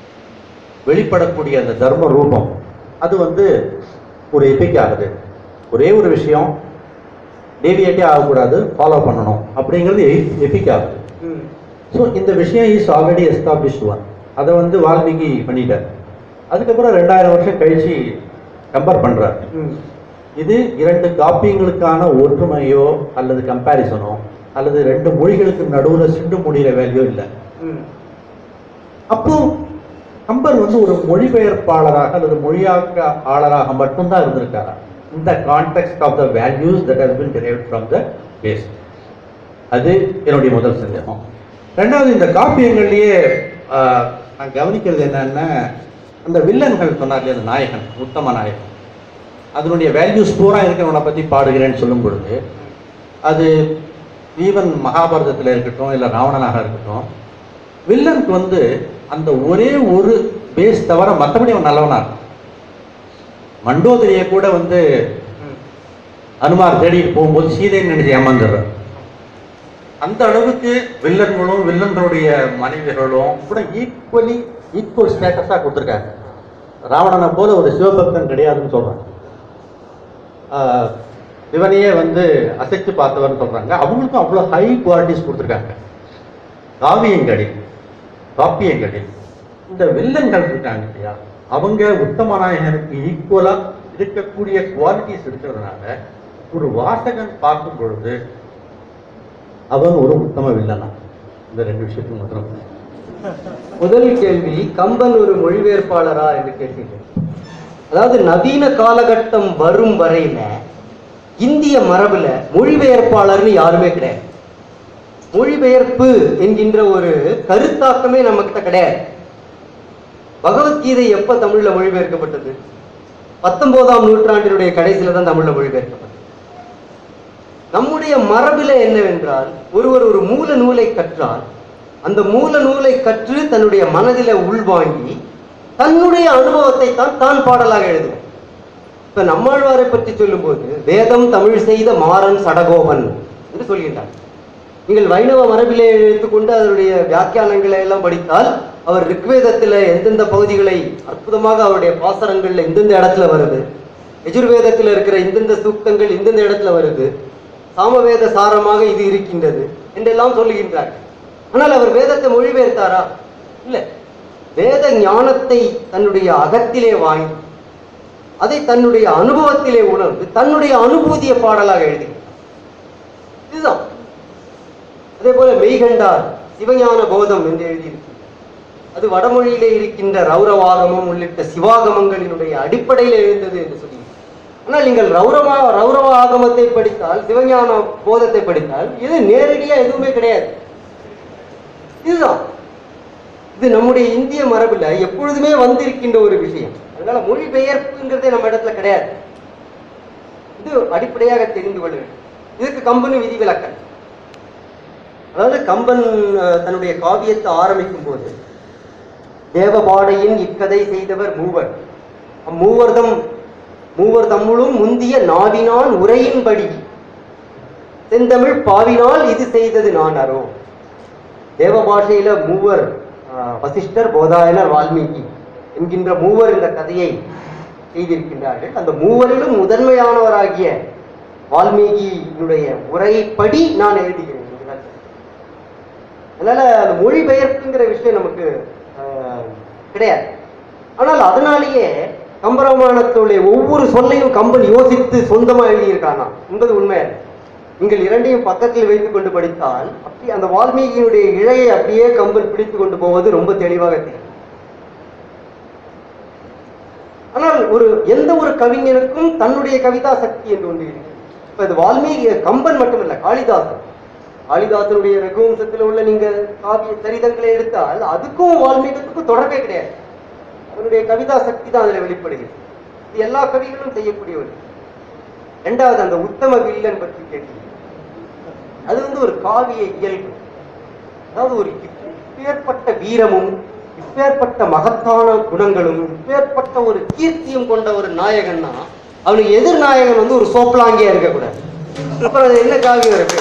வெளிப்படக்கூடிய அந்த தர்ம ரூபம் அது வந்து ஒரு எப்பிக் ஆகுது ஒரே ஒரு விஷயம் டேவியேட்டே ஆகக்கூடாது ஃபாலோ பண்ணணும் அப்படிங்கிறது எபிக் ஆகுது ம் ஸோ இந்த விஷயம் இஸ் ஆல்ரெடி எஸ்டாப்ளிஷ்ட் ஒன் அதை வந்து வால்மீகி பண்ணிட்டார் அதுக்கப்புறம் ரெண்டாயிரம் வருஷம் கழிச்சு கம்பேர் பண்றார் ம் இது இரண்டு காப்பியங்களுக்கான ஒற்றுமையோ அல்லது கம்பேரிசனோ அல்லது ரெண்டு மொழிகளுக்கு நடுவில் சிண்டு முடிகிற வேல்யூ இல்லை ம் அப்போ கம்பர் வந்து ஒரு மொழிபெயர்ப்பாளராக அல்லது மொழியாக்க ஆளராக மட்டும்தான் இருந்திருக்காரா இந்த context of the values that has been derived from the base அது என்னுடைய முதல் சந்தேகம் ரெண்டாவது இந்த காப்பியங்கள்லயே ஆஹ், நான் கவனிக்கிறது என்னன்னா அந்த வில்லன்கள் சொன்னார் இல்லையா அந்த நாயகன் உத்தம நாயகன் அதனுடைய வேல்யூஸ் பூரா இருக்கிறவனை பற்றி பாடுகிறேன்னு சொல்லும் பொழுது அது ஈவன் மகாபாரதத்தில் இருக்கட்டும் இல்லை ராவணனாக இருக்கட்டும் வில்லனுக்கு வந்து அந்த ஒரே ஒரு பேஸ் தவிர மற்றபடி அவன் நல்லவனா இருக்கான் மண்டோதரியை கூட வந்து ம் அனுமார் தேடிட்டு போகும்போது சீதைன்னு நினைச்சு ஏமாந்துடுறார் அந்த அளவுக்கு வில்லன்களும் வில்லன்களுடைய மனைவிகளும் கூட ஈக்குவலி ஈக்குவல் ஸ்டேட்டஸாக கொடுத்துருக்காங்க ராவணனை போல ஒரு சிவபக்தன் கிடையாதுன்னு சொல்றாங்க ஆஹ் சிவனையே வந்து அசைத்து பார்த்தவர்னு சொல்றாங்க அவங்களுக்கும் அவ்வளோ ஹை குவாலிட்டிஸ் கொடுத்துருக்காங்க காவியங்களில் காப்பியங்களில் இந்த வில்லன்கள் இருக்காங்க இல்லையா அவங்க உத்தம நாயகனுக்கு ஈக்குவலா இருக்கக்கூடிய குவாலிட்டிஸ் இருக்கிறதுனால ஒரு வாசகன் பார்க்கும் பொழுது அவன் ஒரு உத்தம வில்லனா இந்த ரெண்டு விஷயத்தையும் மாத்திரம் முதல் கேள்வி கம்பன் ஒரு மொழிபெயர்ப்பாளரா என்று கேட்டீர்கள் அதாவது நவீன காலகட்டம் வரும் வரையில இந்திய மரபுல மொழிபெயர்ப்பாளர்னு யாருமே கிடையாது மொழிபெயர்ப்பு என்கின்ற ஒரு கருத்தாக்கமே நம்மகிட்ட கிடையாது பகவத்கீதை எப்ப தமிழ்ல மொழிபெயர்க்கப்பட்டது பத்தொன்பதாம் நூற்றாண்டினுடைய கடைசியில தான் தமிழ்ல மொழிபெயர்க்கப்பட்டது நம்முடைய மரபில என்னவென்றால் ஒருவர் ஒரு மூல நூலை கற்றால் அந்த மூல நூலை கற்று தன்னுடைய மனதில உள்வாங்கி தன்னுடைய அனுபவத்தை தான் தான் பாடலாக எழுதுவார் இப்ப நம்மாழ்வாரை பற்றி சொல்லும்போது வேதம் தமிழ் செய்த மாறன் சடகோபன் என்று சொல்கின்றார் நீங்கள் வைணவ மரபிலே எடுத்துக்கொண்டு அதனுடைய வியாக்கியானங்களை எல்லாம் படித்தால் அவர் ரிக்வேதத்தில் எந்தெந்த பகுதிகளை அற்புதமாக அவருடைய பாசரங்கள்ல இந்தந்த இடத்துல வருது எஜுர்வேதத்தில் இருக்கிற இந்தந்த சூக்தங்கள் இந்தந்த இடத்துல வருது சாமவேத சாரமாக இது இருக்கின்றது என்றெல்லாம் சொல்லுகின்றார் ஆனால் அவர் வேதத்தை மொழிபெயர்த்தாரா இல்லை வேத ஞானத்தை தன்னுடைய அகத்திலே வாங்கி அதை தன்னுடைய அனுபவத்திலே உணர்ந்து தன்னுடைய அனுபூதிய பாடலாக எழுதுகிறார் இதுதான் அதே போல மெய்கண்டார் சிவஞான போதம் என்று எழுதியிருக்கு அது வடமொழியிலே இருக்கின்ற ரௌரவாகமம் உள்ளிட்ட சிவாகமங்களினுடைய அடிப்படையில் எழுந்தது என்று சொல்லி ஆனால் நீங்கள் ரௌரவா ரௌரவ ஆகமத்தை படித்தால் சிவஞான போதத்தை படித்தால் இது நேரடியா எதுவுமே கிடையாது இதுதான் இது நம்முடைய இந்திய மரபுல எப்பொழுதுமே வந்திருக்கின்ற ஒரு விஷயம் அதனால மொழிபெயர்ப்புங்கிறதே நம்ம இடத்துல கிடையாது இது அடிப்படையாக தெரிந்து கொள்ள வேண்டும் இதுக்கு கம்பனு விதிவிலக்கல் அதாவது கம்பன் அஹ், தன்னுடைய காவியத்தை ஆரம்பிக்கும் போது தேவபாடையின் இக்கதை செய்தவர் மூவர் அம்மூவர்தம் மூவர் தம்முளும் முந்திய நாவினான் உரையின்படி செந்தமிழ் பாவினால் இது செய்தது நான் அரோ தேவ பாஷையில மூவர் ஆஹ், வசிஷ்டர் போதாயனர் வால்மீகி என்கின்ற மூவர் இந்த கதையை செய்திருக்கின்றார்கள் அந்த மூவரிலும் முதன்மையானவராகிய வால்மீகியினுடைய உரைப்படி நான் எழுதுகிறேன் என்கிறார். அதனால அந்த மொழிபெயர்ப்புங்கிற விஷயம் நமக்கு ஆஹ், கிடையாது ஆனால் அதனாலேயே கம்பராமாயணத்துடைய ஒவ்வொரு சொல்லையும் கம்பன் யோசித்து சொந்தமா எழுதியிருக்கானா என்பது உண்மை நீங்கள் இரண்டையும் பக்கத்தில் வைத்துக் கொண்டு படித்தால் அப்படி அந்த வால்மீகியினுடைய இழையை அப்படியே கம்பன் பிடித்து கொண்டு போவது ரொம்ப தெளிவாக தெரியும் ஆனால் ஒரு எந்த ஒரு கவிஞனுக்கும் தன்னுடைய கவிதா சக்தி என்று ஒன்று இருக்கு இப்ப இது வால்மீகி கம்பன் மட்டுமல்ல காளிதாசன் காளிதாசனுடைய ரகுவம்சத்தில் உள்ள நீங்க காவிய சரிதங்களை எடுத்தால் அதுக்கும் வால்மீகத்துக்கும் தொடர்பே கிடையாது அவருடைய கவிதா சக்தி தான் அதுல வெளிப்படுகிறது இது எல்லா கவிகளும் செய்யக்கூடியவர் ரெண்டாவது அந்த உத்தம வில்லன் பற்றி கேட்டீங்க அது வந்து ஒரு காவிய இயல்பு அதாவது ஒரு இப்பேற்பட்ட வீரமும் இப்பேற்பட்ட மகத்தான குணங்களும் இப்பேற்பட்ட ஒரு கீர்த்தியும் கொண்ட ஒரு நாயகன்னா அவனுக்கு எதிர் நாயகன் வந்து ஒரு சோப்பலாங்கியா இருக்கக்கூடாது அப்புறம் அது என்ன காவியம் இருக்கு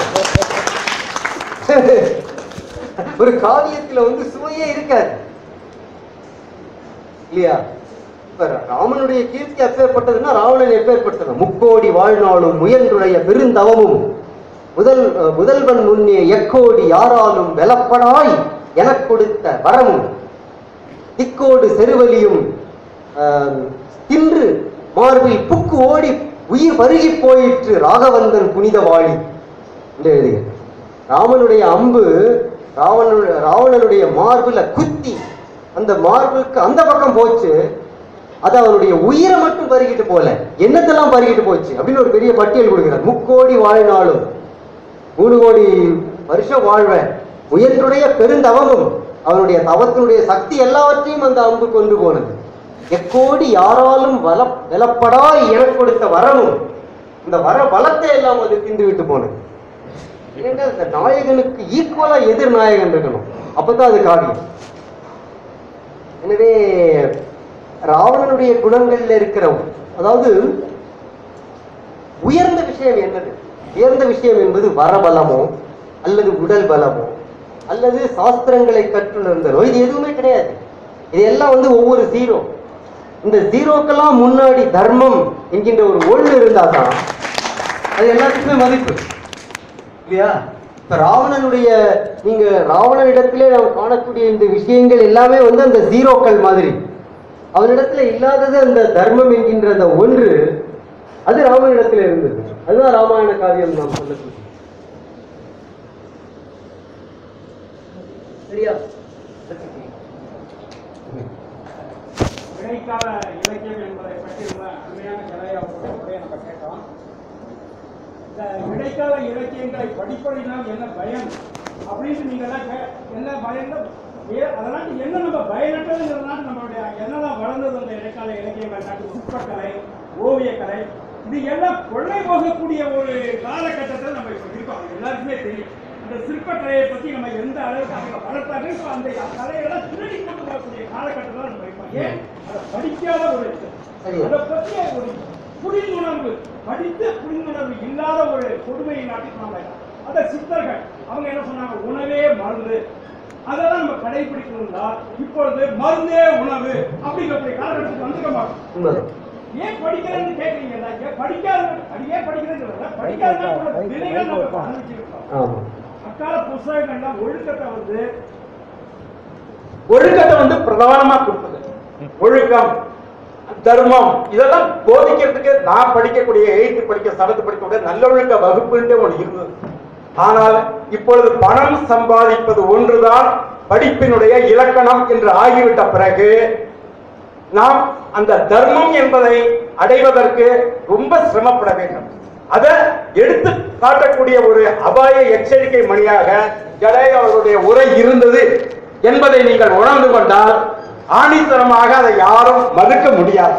ஒரு காவியத்துல வந்து சுவையே இருக்காது இல்லையா இப்ப ராமனுடைய கீர்த்தி எப்பேற்பட்டதுன்னா ராவணன் எப்பேற்பட்டது முக்கோடி வாழ்நாளும் முயன்றுடைய பெருந்தவமும் முதல் அஹ், முதல்வன் முன்னே எக்கோடி யாராலும் வெலப்படாய் எனக் கொடுத்த வரமும் திக்கோடு செருவலியும் ஆம், தின்று மார்பில் புக்கு ஓடி உயிர் பருகி போயிற்று ராகவந்தன் புனித வாழி என்று எழுதிய ராமனுடைய அம்பு ராவணனுடைய ராவணனுடைய மார்புல குத்தி அந்த மார்புக்கு அந்த பக்கம் போச்சு அது அவனுடைய உயிரை மட்டும் பருகிட்டு போல என்னத்தெல்லாம் பருகிட்டு போச்சு அப்படின்னு ஒரு பெரிய பட்டியல் கொடுக்கிறார் முக்கோடி வாழ்நாளும் மூணு கோடி வருஷம் வாழ்வேன் முயன்றுடைய பெருந்தவமும் அவனுடைய தவத்தினுடைய சக்தி எல்லாவற்றையும் அந்த அம்பு கொண்டு போனது எக்கோடி யாராலும் வல வெலப்படாய் எனக்கு கொடுத்த வரமும் இந்த வர பலத்தை எல்லாம் அது தின்று விட்டு போனது ஏன்னா இந்த நாயகனுக்கு ஈக்குவலா எதிர் நாயகன் இருக்கணும் அப்பதான் அது காரியம் எனவே ராவணனுடைய குணங்கள்ல இருக்கிற அதாவது உயர்ந்த விஷயம் என்னது உயர்ந்த விஷயம் என்பது வரபலமோ அல்லது உடல் பலமோ அல்லது சாஸ்திரங்களை கற்றுணர்ந்தலோ இது எதுவுமே கிடையாது இது எல்லாம் வந்து ஒவ்வொரு ஜீரோ இந்த ஜீரோக்கெல்லாம் முன்னாடி தர்மம் என்கின்ற ஒரு ஒன்று இருந்தா தான் அது எல்லாத்துக்குமே மதிப்பு இல்லையா இப்ப ராவணனுடைய நீங்க ராவணனிடத்திலே நாம் காணக்கூடிய இந்த விஷயங்கள் எல்லாமே வந்து அந்த ஜீரோக்கள் மாதிரி அவனிடத்துல இல்லாதது அந்த தர்மம் என்கின்ற அந்த ஒன்று அது ராமனிடத்துல இருந்தது அதுதான் ராமாயண காவியம் நாம் சொல்லக்கூடிய சரியா இடைக்கால இலக்கியம் என்பதை பற்றி ரொம்ப அருமையான கலையை அவருடைய உரையை நம்ம கேட்டோம் இந்த இடைக்கால இலக்கியங்களை படிப்பதினால் என்ன பயன் அப்படின்னு நீங்க எல்லாம் கே- என்ன பயன் அதெல்லாம் என்ன நம்ம பயனற்றதுங்கிறதுனால நம்மளுடைய என்னெல்லாம் வளர்ந்தது அந்த இடைக்கால இலக்கியங்கள் நாட்டு சிற்பக்கலை ஓவியக்கலை இது எல்லாம் கொள்ளை போகக்கூடிய ஒரு காலகட்டத்தில் நம்ம இப்போ இருக்கோம் அது எல்லாருக்குமே தெரியும் அந்த சிற்பக்கலையை பத்தி நம்ம எந்த அளவுக்கு அவங்க வளர்த்தாங்க இப்போ அந்த கலையெல்லாம் திருடி கொண்டு வரக்கூடிய காலகட்டத்தில் நம்ம இருக்கோம் ஏன் அதை படிக்காத ஒரு சரியா. அதை பற்றிய ஒரு புரிந்துணர்வு படித்த புரிந்துணர்வு இல்லாத ஒரு கொடுமையை நாட்டி நம்ம அந்த சித்தர்கள் அவங்க என்ன சொன்னாங்க உணவே மருந்து அதெல்லாம் நம்ம கடைபிடிக்கணும்னா இப்பொழுது மருந்தே உணவு அப்படிங்கக்கூடிய காலகட்டத்துக்கு வந்துக்க மாட்டோம் உண்மைதான் ஏன் படிக்கிறேன்னு கேட்குறீங்களா ஏன் படிக்காத அது ஏன் படிக்கிறேங்கிறத படிக்காத நிலைகள் நம்ம அனுபவிச்சிருக்கோம் ஆமா அக்கால புஸ்தகங்கள்லாம் ஒழுக்கத்தை வந்து ஒழுக்கத்தை வந்து பிரதானமா கொடுத்தது ஒழுக்கம் தர்மம் இதெல்லாம் போதிக்கிறதுக்கு நான் படிக்கக்கூடிய எயித்து படிக்க செவன்த் படிக்கக்கூடிய நல்லொழுக்க வகுப்புன்றே ஒன்று இருந்தது ஆனால் இப்பொழுது பணம் சம்பாதிப்பது ஒன்றுதான் படிப்பினுடைய இலக்கணம் என்று ஆகிவிட்ட பிறகு நாம் அந்த தர்மம் என்பதை அடைவதற்கு ரொம்ப சிரமப்பட வேண்டும் அதை எடுத்து காட்டக்கூடிய ஒரு அபாய எச்சரிக்கை மணியாக ஜடே அவர்களுடைய உரை இருந்தது என்பதை நீங்கள் உணர்ந்து கொண்டால் ஆணித்தரமாக அதை யாரும் மறுக்க முடியாது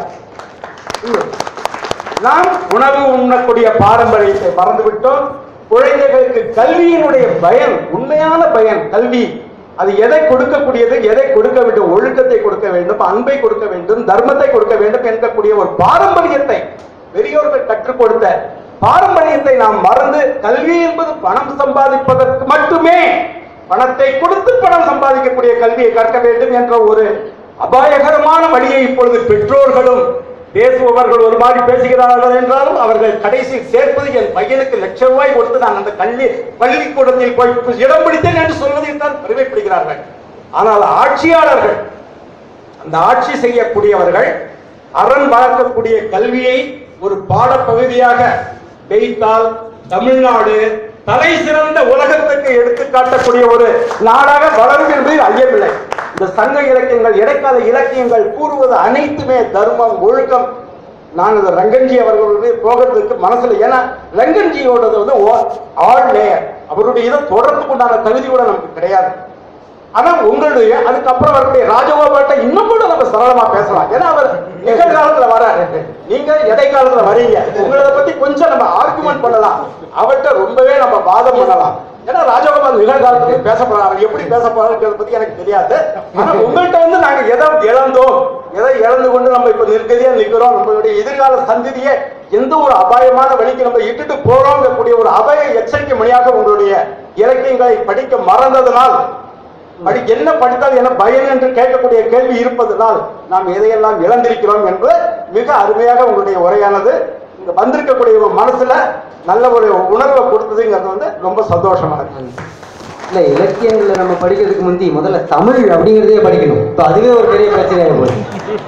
நாம் உணவு உண்ணக்கூடிய பாரம்பரியத்தை மறந்துவிட்டோம் குழந்தைகளுக்கு கல்வியினுடைய பயன் உண்மையான பயன் கல்வி அது எதை கொடுக்கக்கூடியது எதை கொடுக்க வேண்டும் ஒழுக்கத்தை கொடுக்க வேண்டும் அன்பை கொடுக்க வேண்டும் தர்மத்தை கொடுக்க வேண்டும் என்கக்கூடிய ஒரு பாரம்பரியத்தை பெரியோர்கள் கற்றுக் கொடுத்த பாரம்பரியத்தை நாம் மறந்து கல்வி என்பது பணம் சம்பாதிப்பதற்கு மட்டுமே பணத்தை கொடுத்து பணம் சம்பாதிக்கக்கூடிய கல்வியை கற்க வேண்டும் என்ற ஒரு அபாயகரமான வழியை இப்பொழுது பெற்றோர்களும் பேசுபவர்கள் ஒரு மாதிரி பேசுகிறார்கள் என்றாலும் அவர்கள் கடைசி சேர்ப்பது என் பையனுக்கு லட்ச ரூபாய் கொடுத்து நான் அந்த கல்வி பள்ளிக்கூடத்தில் போய் இடம் பிடித்தேன் என்று சொல்வதில் தான் பெருமைப்படுகிறார்கள் ஆனால் ஆட்சியாளர்கள் அந்த ஆட்சி செய்யக்கூடியவர்கள் அரண் வளர்க்கக்கூடிய கல்வியை ஒரு பாடப்பகுதியாக வைத்தால் தமிழ்நாடு தலை சிறந்த உலகத்துக்கு எடுத்து காட்டக்கூடிய ஒரு நாடாக வளரும் என்பதில் ஐயமில்லை இந்த சங்க இலக்கியங்கள் இடைக்கால இலக்கியங்கள் கூறுவது அனைத்துமே தர்மம் ஒழுக்கம் நான் இந்த ரங்கன்ஜி அவர்களுடைய போகிறதுக்கு மனசுல ஏன்னா ரங்கன்ஜியோடது வந்து ஆல் லேயர் அவருடைய இதை தொடர்ந்து கொண்டான தகுதி கூட நமக்கு கிடையாது ஆனா உங்களுடைய அதுக்கப்புறம் வரக்கூடிய ராஜகோபால்கிட்ட இன்னும் கூட நம்ம சரளமா பேசலாம் ஏன்னா அவர் நிகழ்காலத்துல வராரு நீங்க இடைக்காலத்துல வரீங்க உங்களை பத்தி கொஞ்சம் நம்ம ஆர்குமெண்ட் பண்ணலாம் அவர்கிட்ட ரொம்பவே நம்ம வாதம் பண்ணலாம் ஏன்னா ராஜகோபால் நிகழ்காலத்துல பேச போறாரு அவர் எப்படி பேச போறாருங்கிறத பத்தி எனக்கு தெரியாது ஆனா உங்கள்கிட்ட வந்து நாங்க எதை இழந்தோம் எதை இழந்து கொண்டு நம்ம இப்ப நிற்கதியா நிக்கிறோம் நம்மளுடைய எதிர்கால சந்ததியை எந்த ஒரு அபாயமான வழிக்கு நம்ம இட்டுட்டு போறோம்ங்கக்கூடிய ஒரு அபாய எச்சரிக்கை மணியாக உங்களுடைய இலக்கியங்களை படிக்க மறந்ததனால் படி என்ன படித்தால் என்ன பயன் என்று கேட்கக்கூடிய கேள்வி இருப்பதனால் நாம் எதையெல்லாம் இழந்திருக்கிறோம் என்று மிக அருமையாக உங்களுடைய உரையானது இங்க வந்திருக்கக்கூடிய மனசுல நல்ல ஒரு உணர்வை கொடுத்ததுங்கிறது வந்து ரொம்ப சந்தோஷமா இருக்கு இல்ல இலக்கியங்கள்ல நம்ம படிக்கிறதுக்கு முந்தி முதல்ல தமிழ் அப்படிங்கிறதே படிக்கணும் இப்ப அதுவே ஒரு பெரிய பிரச்சனையாக போகுது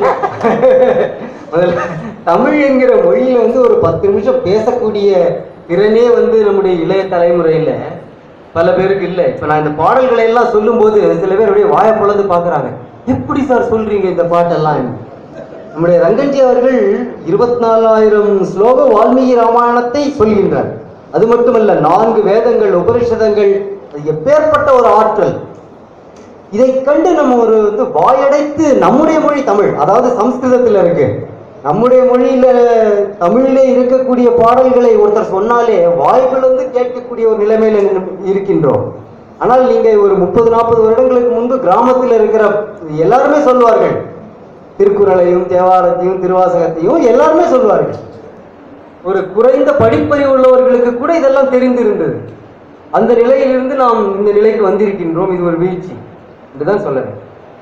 முதல்ல தமிழ் என்கிற மொழியில வந்து ஒரு பத்து நிமிஷம் பேசக்கூடிய திறனே வந்து நம்முடைய இளைய தலைமுறையில பல பேருக்கு இல்லை இப்ப நான் இந்த பாடல்களை எல்லாம் சொல்லும்போது சில பேர் அப்படியே வாயை பொழந்து பாக்குறாங்க எப்படி சார் சொல்றீங்க இந்த பாட்டெல்லாம் நம்முடைய ரங்கன்ஜி அவர்கள் இருபத்தி நாலாயிரம் ஸ்லோக வால்மீகி ராமாயணத்தை சொல்கின்றார் அது மட்டுமல்ல நான்கு வேதங்கள் உபனிஷதங்கள் அது எப்பேற்பட்ட ஒரு ஆற்றல் இதை கண்டு நம்ம ஒரு வந்து வாயடைத்து நம்முடைய மொழி தமிழ் அதாவது சம்ஸ்கிருதத்தில் இருக்கு நம்முடைய மொழியில தமிழிலே இருக்கக்கூடிய பாடல்களை ஒருத்தர் சொன்னாலே வாய்கள் வந்து கேட்கக்கூடிய ஒரு நிலைமையில நின்னு- இருக்கின்றோம் ஆனால் நீங்க ஒரு முப்பது நாற்பது வருடங்களுக்கு முன்பு கிராமத்தில் இருக்கிற எல்லாருமே சொல்வார்கள் திருக்குறளையும் தேவாரத்தையும் திருவாசகத்தையும் எல்லாருமே சொல்வார்கள் ஒரு குறைந்த படிப்பறிவு உள்ளவர்களுக்கு கூட இதெல்லாம் தெரிந்திருந்தது அந்த நிலையிலிருந்து நாம் இந்த நிலைக்கு வந்திருக்கின்றோம் இது ஒரு வீழ்ச்சி என்றுதான் சொல்ல வேண்டும்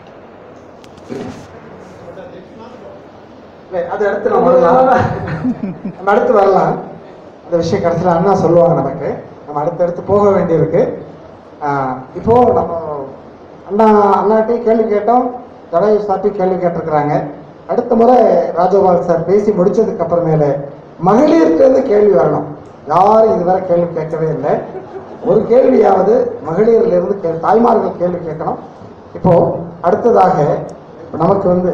இல்லை, அது அடுத்து நம்ம வரலாம் நம்ம அடுத்து வரலாம் அந்த விஷயம் கடைசியில் அண்ணா சொல்லுவாங்க நமக்கு நம்ம அடுத்தடுத்து போக வேண்டியிருக்கு ஆஹ் இப்போ நம்ம அண்ணா அண்ணாட்டையும் கேள்வி கேட்டோம் ஜடயு சார்ட்டையும் கேள்வி கேட்டிருக்கிறாங்க அடுத்த முறை ராஜகோபால் சார் பேசி முடிச்சதுக்கு அப்புறமேல மகளிர்கிட்ட கேள்வி வரணும் யாரும் இதுவரை கேள்வி கேட்கவே இல்லை ஒரு கேள்வியாவது மகளிர்ல இருந்து கே தாய்மார்கள் கேள்வி கேட்கணும் இப்போ அடுத்ததாக இப்ப நமக்கு வந்து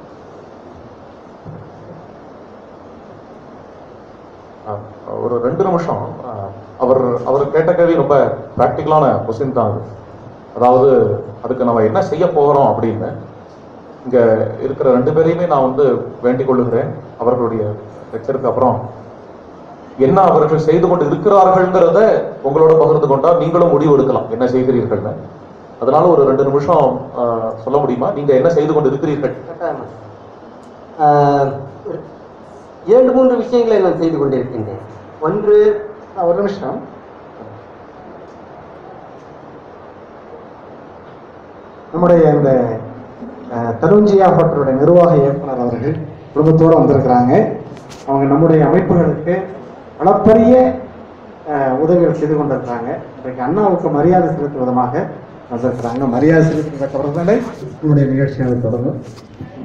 ஆஹ் ஒரு ரெண்டு நிமிஷம் ஆஹ் அவர் அவர் கேட்ட கேள்வி ரொம்ப ப்ராக்டிக்கலான கொஸ்டின் தான் அது அதாவது அதுக்கு நம்ம என்ன செய்ய போகிறோம் அப்படின்னு இங்க இருக்கிற ரெண்டு பேரையுமே நான் வந்து வேண்டிக் கொள்ளுகிறேன் அவர்களுடைய லெக்சருக்கு அப்புறம் என்ன அவர்கள் செய்து கொண்டு இருக்கிறார்கள்ங்கிறத உங்களோட பகிர்ந்து கொண்டால் நீங்களும் முடிவு எடுக்கலாம் என்ன செய்கிறீர்கள்னு அதனால ஒரு ரெண்டு நிமிஷம் ஆஹ் சொல்ல முடியுமா நீங்க என்ன செய்து கொண்டு இருக்கிறீர்கள் கட்டாயமா. ஆஹ், இரண்டு மூன்று விஷயங்களை நான் செய்து கொண்டிருக்கின்றேன் ஒன்று ஆ, ஒரு நிமிஷம் நம்முடைய இந்த அஹ், தனுஞ்சியா ஹோட்டலுடைய நிர்வாக இயக்குனர் அவர்கள் குடும்பத்தோடு வந்திருக்கிறாங்க அவங்க நம்முடைய அமைப்புகளுக்கு அளப்பரிய அஹ், உதவிகள் செய்து கொண்டிருக்கிறாங்க இன்றைக்கு அண்ணாவுக்கு மரியாதை செலுத்தும் விதமாக வந்திருக்கிறாங்க மரியாதை செலுத்துவதற்கு அப்புறம் தானே நம்முடைய நிகழ்ச்சியானது தொடங்கும்